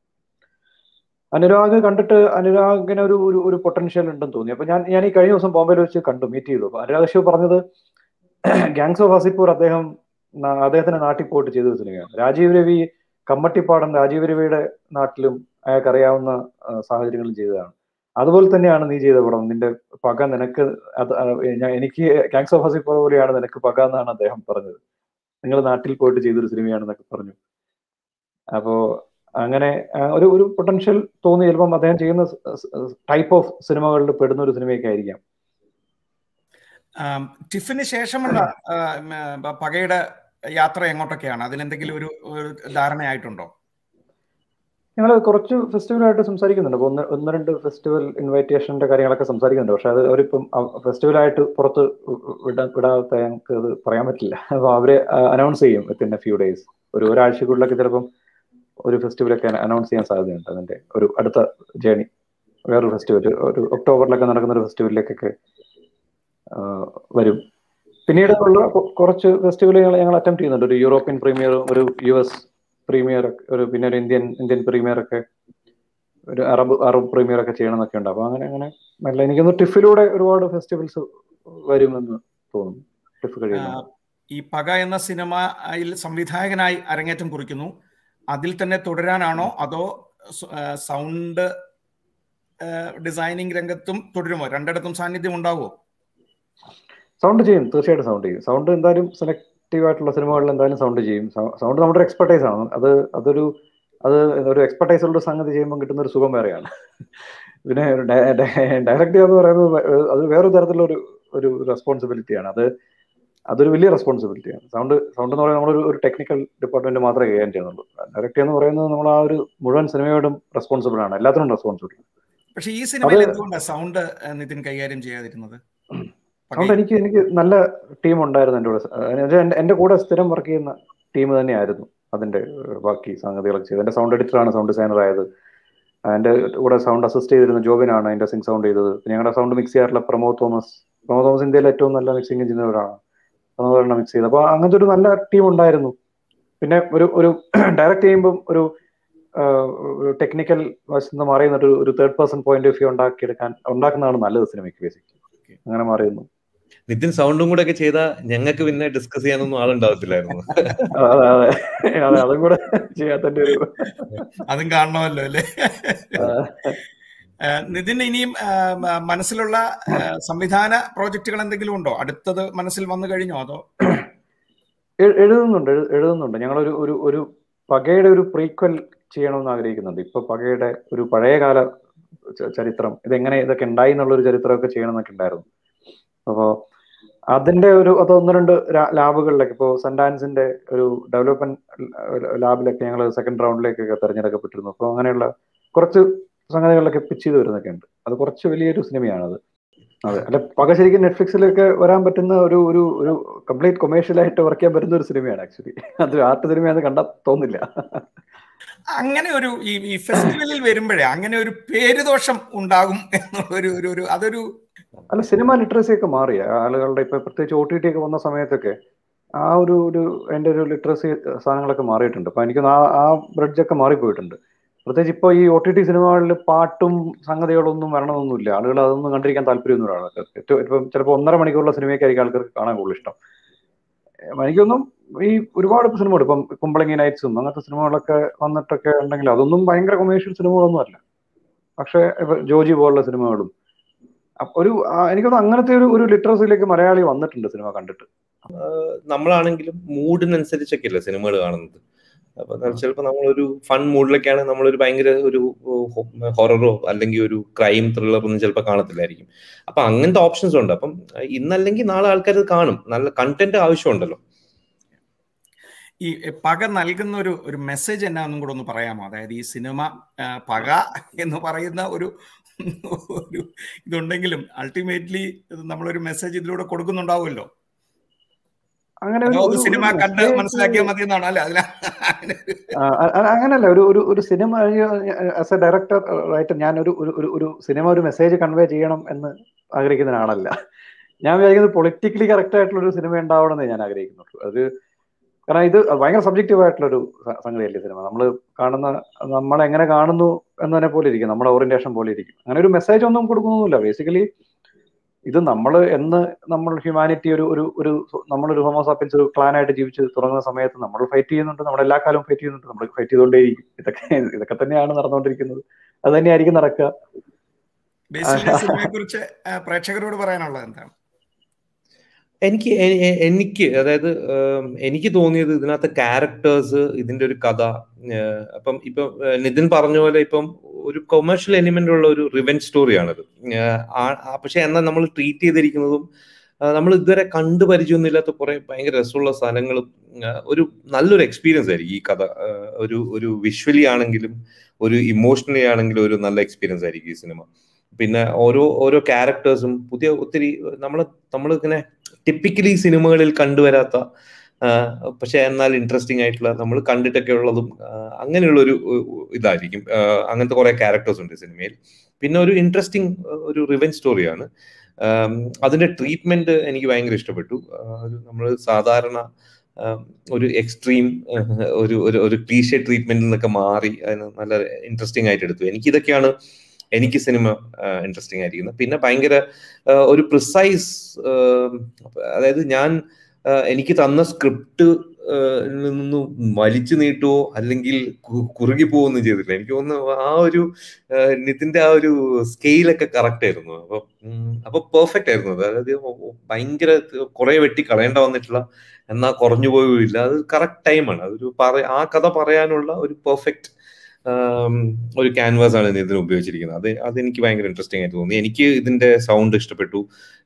അനുരാഗ് കണ്ടിട്ട് അനുരാഗിന് ഒരു ഒരു ഒരു പൊട്ടൻഷ്യൽ ഉണ്ടെന്ന് തോന്നി അപ്പൊ ഞാൻ ഞാൻ ഈ കഴിഞ്ഞ ദിവസം ബോംബെയിൽ വെച്ച് കണ്ടു മീറ്റ് ചെയ്തു അപ്പൊ അനുരാഗ് ശിവ് പറഞ്ഞത് ഗാങ്സ് ഓഫ് ഹസിപ്പൂർ അദ്ദേഹം ന- അദ്ദേഹത്തിന്റെ നാട്ടിൽ പോയിട്ട് ചെയ്ത ഒരു സിനിമയാണ് രാജീവ് രവി കമ്മട്ടിപ്പാടം രാജീവ് രവിയുടെ നാട്ടിലും അയാൾക്ക് അറിയാവുന്ന ആ, സാഹചര്യങ്ങളിൽ ചെയ്തതാണ് അതുപോലെ തന്നെയാണ് നീ ചെയ്ത പടം നിന്റെ പക നിനക്ക് അത് ആ, ഞാൻ- എനിക്ക് ഗാങ്സ് ഓഫ് ഹസിപ്പൂർ പോലെയാണ് നിനക്ക് പക എന്നാണ് അദ്ദേഹം പറഞ്ഞത് നിങ്ങൾ നാട്ടിൽ പോയിട്ട് ചെയ്തൊരു സിനിമയാണെന്നൊക്കെ പറഞ്ഞു അപ്പോ അങ്ങനെ ആ, ഒരു ഒരു പൊട്ടൻഷ്യൽ തോന്നി ചിലപ്പം അദ്ദേഹം ചെയ്യുന്ന ടൈപ്പ് ഓഫ് സിനിമകളിൽ പെടുന്ന ഒരു സിനിമയൊക്കെ ആയിരിക്കാം ആം, ടിഫിന് ശേഷമുള്ള ആ, ഉം, ആ, പകയുടെ യാത്ര എങ്ങോട്ടൊക്കെയാണ് അതിലെന്തെങ്കിലും ഒരു ഒരു ധാരണയായിട്ടുണ്ടോ ഞങ്ങൾ കുറച്ച് ഫെസ്റ്റിവലായിട്ട് സംസാരിക്കുന്നുണ്ട് അപ്പോൾ ഒന്ന് ഒന്ന് രണ്ട് ഫെസ്റ്റിവൽ ഇൻവൈറ്റേഷന്റെ കാര്യങ്ങളൊക്കെ സംസാരിക്കുന്നുണ്ട് പക്ഷെ അത് അവരിപ്പം ഫെസ്റ്റിവലായിട്ട് പുറത്ത് വിടാ വിടാത്ത ഞങ്ങൾക്ക് അത് പറയാൻ പറ്റില്ല അപ്പോൾ അവര് അനൗൺസ് ചെയ്യും വിത്തിൻ എ ഫ്യൂ ഡേയ്സ് ഒരു ഒരാഴ്ചക്കുള്ളിലൊക്കെ ചിലപ്പം ഒരു ഫെസ്റ്റിവലൊക്കെ അനൗൺസ് ചെയ്യാൻ സാധ്യതയുണ്ട് അതിന്റെ ഒരു അടുത്ത ജേണി വേറൊരു ഫെസ്റ്റിവൽ ഒരു ഒക്ടോബറിലൊക്കെ നടക്കുന്ന ഒരു ഫെസ്റ്റിവലിലേക്കൊക്കെ ആ, വരും പിന്നീട് ഉള്ള കൊ- കുറച്ച് ഫെസ്റ്റിവലുകൾ ഞങ്ങൾ അറ്റംപ്റ്റ് ചെയ്യുന്നുണ്ട് ഒരു യൂറോപ്യൻ പ്രീമിയർ ഒരു യു എസ് പ്രീമിയർ ഒരു പിന്നെ ഒരു ഇന്ത്യൻ ഇന്ത്യൻ പ്രീമിയർ ഒക്കെ ഒരു അറബ് അറബ് പ്രീമിയർ ഒക്കെ ചെയ്യണം എന്നൊക്കെ ഉണ്ട് അപ്പൊ അങ്ങനെ അങ്ങനെ നല്ല എനിക്കൊന്ന് ടിഫിലൂടെ ഒരുപാട് ഫെസ്റ്റിവൽസ് വരുമെന്ന് തോന്നുന്നു ടിഫ് ആ, കഴിയുന്നു ഈ പക എന്ന സിനിമയിൽ സംവിധായകനായി അരങ്ങേറ്റം കുറിക്കുന്നു അതിൽ തന്നെ തുടരാനാണോ അതോ സ- ആ, സൗണ്ട് ആ, ഡിസൈനിങ് രംഗത്തും തുടരുമോ രണ്ടിടത്തും സാന്നിധ്യം ഉണ്ടാവുമോ സൗണ്ട് ചെയ്യും തീർച്ചയായിട്ടും സൗണ്ട് ചെയ്യും സൗണ്ട് എന്തായാലും സെലക്റ്റീവ് ആയിട്ടുള്ള സിനിമകളിൽ എന്തായാലും സൗണ്ട് ചെയ്യും സൗണ്ട് നമ്മുടെ ഒരു എക്സ്പെർട്ടൈസ് ആണ് അത് അതൊരു അത് ഒരു എക്സ്പെർട്ടൈസ് ഉള്ള സംഗതി ചെയ്യുമ്പോൾ കിട്ടുന്ന ഒരു സുഖം വേറെയാണ് പിന്നെ ഡയറക്റ്റ് ചെയ്യാന്ന് പറയുന്നത് വേ- അത് വേറൊരു തരത്തിലുള്ള ഒരു ഒരു റെസ്പോൺസിബിലിറ്റിയാണ് അത് അതൊരു വലിയ റെസ്പോൺസിബിലിറ്റിയാണ് സൗണ്ട് സൗണ്ട് എന്ന് പറയുന്നത് നമ്മളൊരു ഒരു ടെക്നിക്കൽ ഡിപ്പാർട്ട്മെന്റ് മാത്രമേ കൈകാര്യം ചെയ്യുന്നുള്ളൂ ഡയറക്റ്റ് എന്ന് പറയുന്നത് നമ്മൾ ആ ഒരു മുഴുവൻ സിനിമയോടും റെസ്പോൺസിബിൾ ആണ് എല്ലാത്തിനും റെസ്പോൺസിബിൾ പക്ഷെ ഈ സിനിമയിൽ അത് എന്തുകൊണ്ടാണ് സൗണ്ട് നിതിൻ കൈകാര്യം ചെയ്യാതിരുന്നത് അതുകൊണ്ട് പകയിൽ എനിക്ക് എനിക്ക് നല്ല ടീം ഉണ്ടായിരുന്നു എൻ്റെ കൂടെ എന്നുവെച്ചാൽ എൻ്റെ എൻ്റെ കൂടെ സ്ഥിരം വർക്ക് ചെയ്യുന്ന ടീം തന്നെയായിരുന്നു അതിന്റെ ഏഹ്, ബാക്കി സംഗതികളൊക്കെ ചെയ്തത് എൻ്റെ സൗണ്ട് എഡിറ്ററാണ് സൗണ്ട് ഡിസൈനർ ആയത് എൻ്റെ കൂടെ സൗണ്ട് അസിസ്റ്റ് ചെയ്തിരുന്ന ജോബിനാണ് എൻ്റെ സിംഗ് സൗണ്ട് ചെയ്തത് പിന്നെ ഞങ്ങളുടെ സൗണ്ട് മിക്സ് ചെയ്യാറുള്ള പ്രമോദ് തോമസ് പ്രമോദ് തോമസ് ഇന്ത്യയിലെ ഏറ്റവും നല്ല മിക്സിംഗ് എഞ്ചിനീയറാണ് പ്രമോദ് മിക്സ് ചെയ്തത് അപ്പോൾ അങ്ങനത്തെ ഒരു നല്ല ടീം ഉണ്ടായിരുന്നു പിന്നെ ഒരു ഒരു ഡയറക്റ്റ് ചെയ്യുമ്പം ഒരു ടെക്നിക്കൽ വശത്ത് നിന്ന് മാറി നിന്നിട്ട് ഒരു third person point of view ഉണ്ടാക്കിയെടുക്കാൻ ഉണ്ടാക്കുന്നതാണ് നല്ലത് സിനിമയ്ക്ക് ബേസിക്കലി അങ്ങനെ മാറിയിരുന്നു നിതിൻ സൗണ്ടും കൂടെ ഒക്കെ ചെയ്താൽ ഞങ്ങൾക്ക് പിന്നെ ഡിസ്കസ് ചെയ്യാനൊന്നും ആളുണ്ടാവത്തില്ലായിരുന്നു അതെ അതെ അതെ അതും കൂടെ ചെയ്യാത്തതിന്റെ ഒരു അതും കാണണമല്ലോ അല്ലേ ആ, ആ, നിതിൻ ഇനിയും ആ, മ- മനസ്സിലുള്ള ആ, സംവിധാന പ്രോജക്റ്റുകൾ എന്തെങ്കിലും ഉണ്ടോ അടുത്തത് മനസ്സിൽ വന്നു കഴിഞ്ഞോ അതോ എഴു- എഴുതുന്നുണ്ട് എഴു- എഴുതുന്നുണ്ട് ഞങ്ങളൊരു ഒരു ഒരു പകയുടെ ഒരു പ്രീക്വൽ ചെയ്യണമെന്ന് ആഗ്രഹിക്കുന്നുണ്ട് ഇപ്പൊ പകയുടെ ഒരു പഴയകാല ച- ചരിത്രം ഇതെങ്ങനെ ഇതൊക്കെ ഉണ്ടായി എന്നുള്ള ഒരു ചരിത്രമൊക്കെ ചെയ്യണം എന്നൊക്കെ ഉണ്ടായിരുന്നു അപ്പോ അതിന്റെ ഒരു അത് ഒന്ന് രണ്ട് ലാ- ലാബുകളിലൊക്കെ ഇപ്പോൾ സെന്റ് ഒരു ഡെവലപ്മെന്റ് ലാബിലൊക്കെ ഞങ്ങൾ സെക്കൻഡ് റൗണ്ടിലേക്കൊക്കെ തെരഞ്ഞെടുക്കപ്പെട്ടിരുന്നു അപ്പോൾ അങ്ങനെയുള്ള കുറച്ച് സംഗതികളിലൊക്കെ പിച്ച് ചെയ്ത് വരുന്നൊക്കെ ഉണ്ട് അത് കുറച്ച് വലിയൊരു സിനിമയാണ് അത് അതെ അല്ല പക ശരിക്കും നെറ്റ്ഫ്ലിക്സിലൊക്കെ വരാൻ പറ്റുന്ന ഒരു ഒരു ഒരു കംപ്ലീറ്റ് കൊമേഴ്ഷ്യൽ ആയിട്ട് വർക്ക് ചെയ്യാൻ പറ്റുന്ന ഒരു സിനിമയാണ് ആക്ച്വലി അത് ആർട്ട് സിനിമയാണെന്ന് കണ്ടാൽ തോന്നില്ല അങ്ങനെ ഒരു ഈ ഈ ഫെസ്റ്റിവലിൽ വരുമ്പോഴേ അങ്ങനെ ഒരു പേരുദോഷം ഉണ്ടാകും എന്നുള്ള ഒരു ഒരു ഒരു അതൊരു അല്ല സിനിമ ലിറ്ററസി ഒക്കെ മാറി ആളുകളുടെ ഇപ്പൊ പ്രത്യേകിച്ച് ഒ ടി ടി ഒക്കെ വന്ന സമയത്തൊക്കെ ആ ഒരു ഒരു അതിന്റെ ഒരു ലിറ്ററസി സാധനങ്ങളൊക്കെ മാറിയിട്ടുണ്ട് അപ്പൊ എനിക്ക് ആ ആ ബ്രിഡ്ജൊക്കെ മാറിപ്പോയിട്ടുണ്ട് പ്രത്യേകിച്ച് ഇപ്പോൾ ഈ ഒ ടി ടി സിനിമകളിൽ പാട്ടും സംഗതികളൊന്നും വരണമെന്നൊന്നുമില്ല ആളുകൾ അതൊന്നും കണ്ടിരിക്കാൻ താല്പര്യമൊന്നും ആളുകൾ ഏറ്റവും ഇപ്പം ചിലപ്പോൾ ഒന്നര മണിക്കൂറുള്ള സിനിമയൊക്കെ ആയിരിക്കും ആൾക്കാർക്ക് കാണാൻ കൂടുതൽ ഇഷ്ടം ഏഹ് എനിക്കൊന്നും ഈ ഒരുപാട് സിനിമകൾ ഇപ്പം കുമ്പളങ്ങി നൈറ്റ്സും അങ്ങനത്തെ സിനിമകളൊക്കെ വന്നിട്ടൊക്കെ ഉണ്ടെങ്കിൽ അതൊന്നും ഭയങ്കര കൊമേഴ്ഷ്യൽ സിനിമകളൊന്നും അല്ല പക്ഷേ ഇപ്പൊ ജോജി പോലുള്ള സിനിമകളും അപ്പൊ ഒരു ആ, എനിക്കൊന്ന് അങ്ങനത്തെ ഒരു ഒരു ലിറ്ററസിയിലേക്ക് മലയാളി വന്നിട്ടുണ്ട് സിനിമ കണ്ടിട്ട് നമ്മളാണെങ്കിലും മൂഡിനനുസരിച്ചൊക്കെ അല്ലേ സിനിമകൾ കാണുന്നത് അപ്പൊ ചിലപ്പോൾ നമ്മളൊരു ഫൺ മൂഡിലൊക്കെയാണ് നമ്മളൊരു ഭയങ്കര ഒരു ഹൊററോ അല്ലെങ്കിൽ ഒരു ക്രൈം ത്രില്ലർ ഒന്നും ചിലപ്പോൾ കാണത്തില്ലായിരിക്കും അപ്പൊ അങ്ങനത്തെ ഓപ്ഷൻസ് ഉണ്ട് അപ്പം ഇന്നല്ലെങ്കിൽ നാളെ ആൾക്കാർ കാണും നല്ല കണ്ടന്റ് ആവശ്യമുണ്ടല്ലോ ഈ പക നൽകുന്ന ഒരു ഒരു മെസ്സേജ് എന്നാന്നും കൂടെ ഒന്ന് പറയാമോ അതായത് ഈ സിനിമ ആ, പക എന്ന് പറയുന്ന ഒരു ഒരു ഇതുണ്ടെങ്കിലും അൾട്ടിമേറ്റ്ലി നമ്മളൊരു മെസ്സേജ് ഇതിലൂടെ കൊടുക്കുന്നുണ്ടാവുമല്ലോ അങ്ങനെ അതോ ഒരു- അത് ഒരു- സിനിമ ഒരു കണ്ട് message- മനസ്സിലാക്കിയാൽ മതി എന്നാണ് അല്ലെ അതിന ആ, അ- അങ്ങനല്ല ഒരു ഒരു ഒരു cinema as a director writer ഞാൻ ഒരു ഒരു ഒരു- ഒരു സിനിമ ഒരു മെസ്സേജ് കൺവേ ചെയ്യണം എന്ന് ആഗ്രഹിക്കുന്ന ആളല്ല ഞാൻ വിചാരിക്കുന്നത് പൊളിറ്റിക്കലി കറക്റ്റ് ആയിട്ടുള്ള ഒരു സിനിമ ഉണ്ടാവണം എന്ന് ഞാൻ ആഗ്രഹിക്കുന്നുള്ളൂ അത് കാരണം ഇത് ഭയങ്കര സബ്ജക്റ്റീവ് ആയിട്ടുള്ള ഒരു സംഗതിയല്ലേ സിനിമ നമ്മൾ കാണുന്ന നമ്മൾ എങ്ങനെ കാണുന്നു എന്നതിനെ പോലെ ഇരിക്കും നമ്മുടെ ഓറിയന്റേഷൻ പോലെ ഇരിക്കും അങ്ങനെ ഒരു മെസ്സേജ് ഒന്നും കൊടുക്കുന്നൊന്നുമില്ല ബേസിക്കലി ഇത് നമ്മൾ എന്ന് നമ്മൾ ഹ്യൂമാനിറ്റി ഒരു ഒരു ഒരു നമ്മളൊരു ഹോമോസാപ്പിൻസ് ഒരു ക്ലാൻ ആയിട്ട് ജീവിച്ച് തുടങ്ങുന്ന സമയത്ത് നമ്മൾ ഫൈറ്റ് ചെയ്യുന്നുണ്ട് നമ്മൾ എല്ലാ കാലവും ഫൈറ്റ് ചെയ്യുന്നുണ്ട് നമ്മൾ ഫൈറ്റ് ചെയ്തുകൊണ്ടേയിരിക്കും ഇതൊക്കെ ഇതൊക്കെ തന്നെയാണ് നടന്നുകൊണ്ടിരിക്കുന്നത് അത് തന്നെയായിരിക്കും നടക്കുക ബേസിക്കലി സിനിമയെ കുറിച്ച് പ്രേക്ഷകരോട് പറയാനുള്ളത് എന്താണ് എനിക്ക് എ- എ- എനിക്ക് അതായത് ഏം, എനിക്ക് തോന്നിയത് ഇതിനകത്ത് ക്യാരക്ടേഴ്സ് ഇതിന്റെ ഒരു കഥ ഏഹ്, അപ്പം ഇപ്പം ഏഹ്, നിതിൻ പറഞ്ഞ പോലെ ഇപ്പം ഒരു കൊമേഴ്ഷ്യൽ എലിമെന്റ് ഉള്ള ഒരു റിവെഞ്ച് സ്റ്റോറിയാണിത് ഏഹ്, ആ- ആ- പക്ഷെ എന്നാൽ നമ്മൾ ട്രീറ്റ് ചെയ്തിരിക്കുന്നതും നമ്മൾ ഇതുവരെ കണ്ടു പരിചയമൊന്നുമില്ലാത്ത കുറെ ഭയങ്കര രസമുള്ള സ്ഥലങ്ങളും ഒരു നല്ലൊരു എക്സ്പീരിയൻസ് ആയിരിക്കും ഈ കഥ ഒരു ഒരു വിഷ്വലി ആണെങ്കിലും ഒരു ഇമോഷണലി ആണെങ്കിലും ഒരു നല്ല എക്സ്പീരിയൻസ് ആയിരിക്കും ഈ സിനിമ പിന്നെ ഓരോ ഓരോ ക്യാരക്ടേഴ്സും പുതിയ ഒത്തിരി നമ്മൾ നമ്മൾ ഇങ്ങനെ ടിപ്പിക്കലി സിനിമകളിൽ കണ്ടുവരാത്ത പക്ഷെ എന്നാൽ ഇൻട്രസ്റ്റിംഗ് ആയിട്ടുള്ള നമ്മൾ കണ്ടിട്ടൊക്കെ ഉള്ളതും അങ്ങനെയുള്ള ഒരു ഇതായിരിക്കും അങ്ങനത്തെ കുറെ ക്യാരക്ടേഴ്സ് ഉണ്ട് സിനിമയിൽ പിന്നെ ഒരു ഇൻട്രസ്റ്റിംഗ് ഒരു റിവെൻ സ്റ്റോറിയാണ് അതിന്റെ ട്രീറ്റ്മെന്റ് എനിക്ക് ഭയങ്കര ഇഷ്ടപ്പെട്ടു നമ്മൾ സാധാരണ ഒരു എക്സ്ട്രീം ഒരു ഒരു ഒരു ക്ലീഷെ ട്രീറ്റ്മെന്റിൽ നിന്നൊക്കെ മാറി അതിന് നല്ല ഇൻട്രസ്റ്റിംഗ് ആയിട്ട് എടുത്തു എനിക്ക് ഇതൊക്കെയാണ് എനിക്ക് സിനിമ ഇൻട്രസ്റ്റിംഗ് ആയിരിക്കുന്നത് പിന്നെ ഭയങ്കര ഒരു പ്രിസൈസ് അതായത് ഞാൻ എനിക്ക് തന്ന സ്ക്രിപ്റ്റ് നിന്ന് വലിച്ചു നീട്ടുവോ അല്ലെങ്കിൽ കുറുകി പോവുകയൊന്നും ചെയ്തില്ല എനിക്ക് തോന്നുന്നു ആ ഒരു നിതിന്റെ ആ ഒരു സ്കെയിലൊക്കെ കറക്റ്റ് ആയിരുന്നു അപ്പൊ അപ്പൊ പെർഫെക്റ്റ് ആയിരുന്നു അതായത് ഭയങ്കര കുറെ വെട്ടി കളയേണ്ട വന്നിട്ടുള്ള എന്നാൽ കുറഞ്ഞു പോയില്ല അത് കറക്റ്റ് ടൈമാണ് അതൊരു പറ ആ കഥ പറയാനുള്ള ഒരു പെർഫെക്റ്റ് ഒരു ക്യാൻവാസ് ആണ് ഇതിന് ഉപയോഗിച്ചിരിക്കുന്നത് അത് അതെനിക്ക് ഭയങ്കര ഇൻട്രസ്റ്റിംഗ് ആയിട്ട് തോന്നി എനിക്ക് ഇതിന്റെ സൗണ്ട് ഇഷ്ടപ്പെട്ടു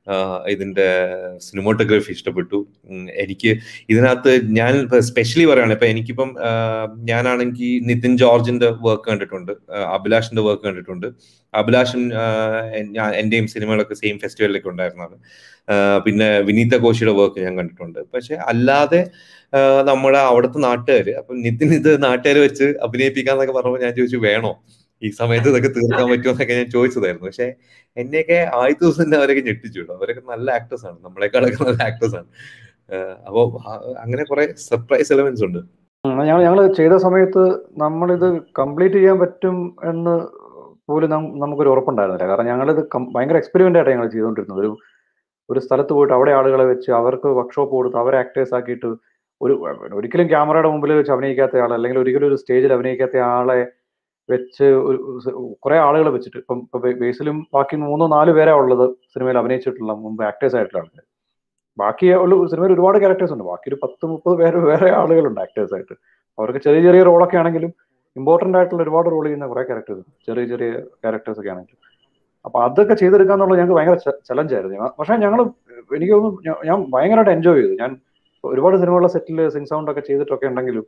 ഇതിന്റെ സിനിമോട്ടോഗ്രഫി ഇഷ്ടപ്പെട്ടു എനിക്ക് ഇതിനകത്ത് ഞാൻ സ്പെഷ്യലി പറയുകയാണ് ഇപ്പൊ എനിക്കിപ്പം ഞാനാണെങ്കിൽ നിതിൻ ജോർജിന്റെ വർക്ക് കണ്ടിട്ടുണ്ട് അഭിലാഷിന്റെ വർക്ക് കണ്ടിട്ടുണ്ട് അഭിലാഷൻ ഞാൻ എന്റെയും സിനിമകളൊക്കെ സെയിം ഫെസ്റ്റിവലിലൊക്കെ ഉണ്ടായിരുന്നതാണ് പിന്നെ വിനീത കോശിയുടെ വർക്ക് ഞാൻ കണ്ടിട്ടുണ്ട് പക്ഷെ അല്ലാതെ നമ്മുടെ അവിടുത്തെ നാട്ടുകാര് അപ്പൊ നിതിൻ ഇത് നാട്ടുകാർ വെച്ച് അഭിനയിപ്പിക്കാന്നൊക്കെ പറയുമ്പോൾ ഞാൻ ചോദിച്ചു വേണോ ഈ സമയത്ത് ഇതൊക്കെ തീർക്കാൻ പറ്റുമോ എന്നൊക്കെ ഞാൻ ചോദിച്ചതായിരുന്നു പക്ഷെ എന്നെയൊക്കെ ആദ്യത്തെ ദിവസം തന്നെ അവരൊക്കെ ഞെട്ടിച്ചു അവരൊക്കെ നല്ല ആക്ടേഴ്സ് ആണ് നമ്മളെക്കാളൊക്കെ നല്ല ആക്ടേഴ്സ് ആണ് അപ്പൊ അങ്ങനെ കുറെ സർപ്രൈസ് എലമെന്റ്സ് ഉണ്ട് ഞങ്ങൾ ഞങ്ങൾ ചെയ്ത സമയത്ത് നമ്മളിത് കംപ്ലീറ്റ് ചെയ്യാൻ പറ്റും എന്ന് പോലും നമുക്കൊരു ഉറപ്പുണ്ടായിരുന്നില്ല കാരണം ഞങ്ങളിത് ഭയങ്കര എക്സ്പെരിമെന്റ് ആയിട്ട് ഞങ്ങൾ ചെയ്തുകൊണ്ടിരുന്നത് ഒരു ഒരു സ്ഥലത്ത് പോയിട്ട് അവിടെ ആളുകളെ വെച്ച് അവർക്ക് വർക്ക്ഷോപ്പ് കൊടുത്ത് അവരെ ആക്ടേഴ്സ് ആക്കിയിട്ട് ഒരു ഒരിക്കലും ക്യാമറയുടെ മുമ്പിൽ വെച്ച് അഭിനയിക്കാത്ത ആൾ അല്ലെങ്കിൽ ഒരിക്കലും ഒരു സ്റ്റേജിൽ അഭിനയിക്കാത്ത ആളെ വെച്ച് ഒരു കുറെ ആളുകളെ വെച്ചിട്ട് ഇപ്പം ബേസിലും ബാക്കി മൂന്നോ നാല് പേരാ ഉള്ളത് സിനിമയിൽ അഭിനയിച്ചിട്ടുള്ള മുമ്പ് ആക്ടേഴ്സ് ആയിട്ടുള്ള ആൾക്കാർ ബാക്കി ഉള്ള സിനിമയിൽ ഒരുപാട് ക്യാരക്ടേഴ്സ് ഉണ്ട് ബാക്കി ഒരു പത്ത് മുപ്പത് പേര് വേറെ ആളുകളുണ്ട് ആക്ടേഴ്സ് ആയിട്ട് അവർക്ക് ചെറിയ ചെറിയ റോളൊക്കെ ആണെങ്കിലും ഇമ്പോർട്ടന്റ് ആയിട്ടുള്ള ഒരുപാട് റോൾ ചെയ്യുന്ന കുറെ ക്യാരക്ടേഴ്സ് ചെറിയ ചെറിയ ക്യാരക്ടേഴ്സ് ഒക്കെ ആണെങ്കിലും അപ്പൊ അതൊക്കെ ചെയ്തെടുക്കുക എന്നുള്ളത് ഞങ്ങൾക്ക് ഭയങ്കര ചലഞ്ച് ആയിരുന്നു പക്ഷെ ഞങ്ങൾ എനിക്ക് തോന്നുന്നു ഞാൻ ഭയങ്കരമായിട്ട് എൻജോയ് ചെയ്തു ഞാൻ ഒരുപാട് സിനിമകളുടെ സെറ്റിൽ സിംഗ് സൗണ്ട് ഒക്കെ ചെയ്തിട്ടൊക്കെ ഉണ്ടെങ്കിലും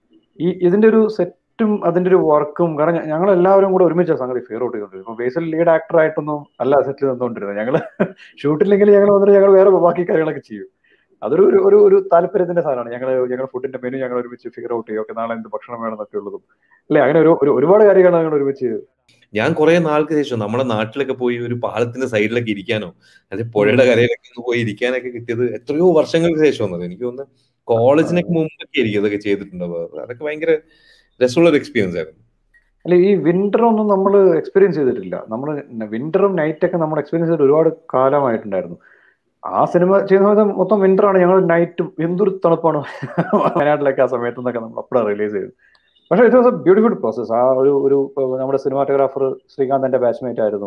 ഈ ഇതിന്റെ ഒരു സെറ്റും അതിന്റെ ഒരു വർക്കും കാരണം ഞങ്ങൾ എല്ലാവരും കൂടെ ഒരുമിച്ച സംഗതി ഫെയർ ഔട്ട് ചെയ്തോണ്ടിരുന്നത് ഇപ്പൊ ബേസിൽ ലീഡ് ആക്ടർ ആയിട്ടൊന്നും അല്ല സെറ്റിൽ നിന്നുകൊണ്ടിരുന്നത് ഞങ്ങൾ ഷൂട്ടില്ലെങ്കിൽ ഞങ്ങൾ വന്നിട്ട് ഞങ്ങൾ വേറെ ബാക്കി കാര്യങ്ങളൊക്കെ ചെയ്യും അതൊരു ഒരു ഒരു ഒരു താല്പര്യത്തിന്റെ സാധനമാണ് ഞങ്ങൾ ഞങ്ങൾ ഫുഡിന്റെ മെനു ഞങ്ങൾ ഒരുമിച്ച് ഫിഗർ ഔട്ട് ചെയ്യും ഓക്കെ നാളെ എന്ത് ഭക്ഷണം വേണമെന്നൊക്കെ ഉള്ളതും അല്ലെ അങ്ങനെ ഒരു ഒരുപാട് കാര്യങ്ങൾ ഞങ്ങൾ ഒരുമിച്ച് ഞാൻ കുറെ നാൾക്ക് ശേഷം നമ്മുടെ നാട്ടിലൊക്കെ പോയി ഒരു പാലത്തിന്റെ സൈഡിലൊക്കെ ഇരിക്കാനോ അല്ലെങ്കിൽ പുഴയുടെ കരയിലൊക്കെ ഒന്ന് പോയി ഇരിക്കാനൊക്കെ കിട്ടിയത് എത്രയോ വർഷങ്ങൾക്ക് ശേഷം വന്നത് എനിക്ക് തോന്നുന്നു കോളേജിനൊക്കെ മുമ്പൊക്കെ ആയിരിക്കും അതൊക്കെ ചെയ്തിട്ടുണ്ടാവുക അതൊക്കെ ഭയങ്കര രസമുള്ള ഒരു എക്സ്പീരിയൻസ് ആയിരുന്നു അല്ല ഈ വിന്റർ ഒന്നും നമ്മൾ എക്സ്പീരിയൻസ് ചെയ്തിട്ടില്ല നമ്മൾ വിന്ററും നൈറ്റ് ഒക്കെ നമ്മൾ എക്സ്പീരിയൻസ് ചെയ്തിട്ട് ഒരുപാട് കാലമായിട്ടുണ്ടായിരുന്നു ആ സിനിമ ചെയ്യുന്ന സമയത്ത് മൊത്തം വിന്റർ ആണ് ഞങ്ങൾ നൈറ്റും എന്തൊരു തണുപ്പാണ് വയനാട്ടിലൊക്കെ ആ സമയത്ത് നിന്നൊക്കെ നമ്മൾ അപ്പോഴാണ് റിലീസ് ചെയ്തത് പക്ഷേ it was a beautiful process ആ ഒരു ഒരു നമ്മുടെ സിനിമാറ്റോഗ്രാഫർ ശ്രീകാന്ത് ബാച്ച്മേറ്റ് ആയിരുന്നു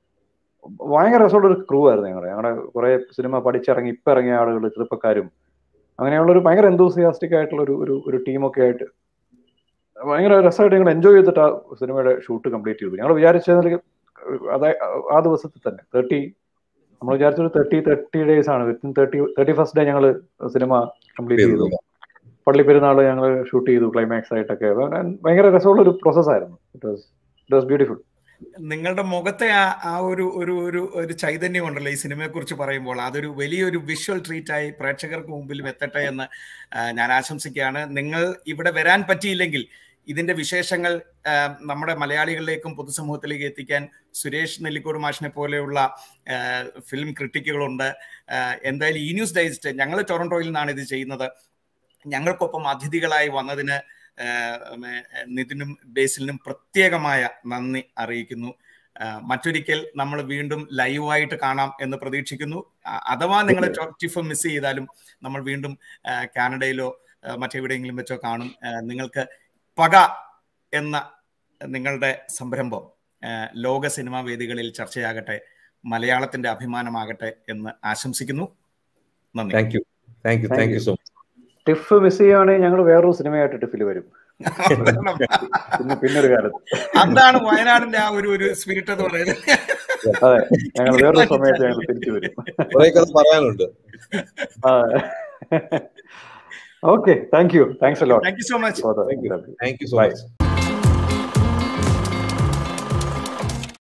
ഭയങ്കര രസമുള്ള ഒരു ക്രൂ ആയിരുന്നു ഞങ്ങളുടെ ഞങ്ങളുടെ കുറെ സിനിമ പഠിച്ചിറങ്ങി ഇപ്പം ഇറങ്ങിയ ആളുകൾ ചെറുപ്പക്കാരും അങ്ങനെയുള്ള ഒരു ഭയങ്കര എന്തൂസിയാസ്റ്റിക് ആയിട്ടുള്ള ഒരു ഒരു ഒരു ടീമൊക്കെ ആയിട്ട് ഭയങ്കര രസമായിട്ട് ഞങ്ങൾ എൻജോയ് ചെയ്തിട്ട് ആ സിനിമയുടെ ഷൂട്ട് കംപ്ലീറ്റ് ചെയ്തു ഞങ്ങൾ വിചാരിച്ചതിൽ അതായത് ആ ദിവസത്തിൽ തന്നെ തേർട്ടി നമ്മൾ വിചാരിച്ചൊരു തേർട്ടി തേർട്ടി ഡേയ്സ് ആണ് within thirty thirty first day ഞങ്ങൾ സിനിമ കംപ്ലീറ്റ് ചെയ്തു പള്ളി പെരുന്നാൾ ഞങ്ങൾ ഷൂട്ട് ചെയ്തു ക്ലൈമാക്സ് ആയിട്ടൊക്കെ ഭയങ്കര രസമുള്ള ഒരു പ്രോസസ് ആയിരുന്നു it was it was beautiful നിങ്ങളുടെ മുഖത്തെ ആ ആ ഒരു ഒരു ഒരു ഒരു ചൈതന്യം ഉണ്ടല്ലോ ഈ സിനിമയെ കുറിച്ച് പറയുമ്പോൾ അതൊരു വലിയൊരു വിഷ്വൽ ട്രീറ്റായി പ്രേക്ഷകർക്ക് മുമ്പിലും എത്തട്ടെ എന്ന് ഞാൻ ആശംസിക്കുകയാണ് നിങ്ങൾ ഇവിടെ വരാൻ പറ്റിയില്ലെങ്കിൽ ഇതിന്റെ വിശേഷങ്ങൾ നമ്മുടെ മലയാളികളിലേക്കും പൊതുസമൂഹത്തിലേക്ക് എത്തിക്കാൻ സുരേഷ് നെല്ലിക്കോട് മാഷിനെ പോലെയുള്ള ഫിലിം ക്രിട്ടിക്കുകളുണ്ട് എന്തായാലും ഈ ന്യൂസ് ഡൈജസ്റ്റ് ഞങ്ങൾ ടൊറന്റോയിൽ നിന്നാണ് ഇത് ചെയ്യുന്നത് ഞങ്ങൾക്കൊപ്പം അതിഥികളായി വന്നതിന് നിതിനും ബേസിലിനും പ്രത്യേകമായ നന്ദി അറിയിക്കുന്നു മറ്റൊരിക്കൽ നമ്മൾ വീണ്ടും ലൈവായിട്ട് കാണാം എന്ന് പ്രതീക്ഷിക്കുന്നു അഥവാ നിങ്ങൾ ടിഫ് മിസ് ചെയ്താലും നമ്മൾ വീണ്ടും കാനഡയിലോ മറ്റെവിടെയെങ്കിലും വെച്ചോ കാണും നിങ്ങൾക്ക് പക എന്ന നിങ്ങളുടെ സംരംഭം ലോക സിനിമാ വേദികളിൽ ചർച്ചയാകട്ടെ മലയാളത്തിന്റെ അഭിമാനമാകട്ടെ എന്ന് ആശംസിക്കുന്നു നന്ദി thank you thank you thank you so much TIFF miss ചെയ്യുകയാണെങ്കിൽ ഞങ്ങൾ വേറൊരു സിനിമയായിട്ട് ടിഫിൽ വരും പിന്നെ പിന്നെ ഒരു കാലത്ത് അതാണ് വയനാടിന്റെ ആ ഒരു ഒരു സ്പിരിറ്റ് എന്ന് പറയുന്നത് അതെ ഞങ്ങൾ വേറൊരു സമയത്ത് ഞങ്ങൾ തിരിച്ചു വരും കുറെ കഥ പറയാനുണ്ട് okay thank you thanks a lot thank you so much for the thank you so Bye. Much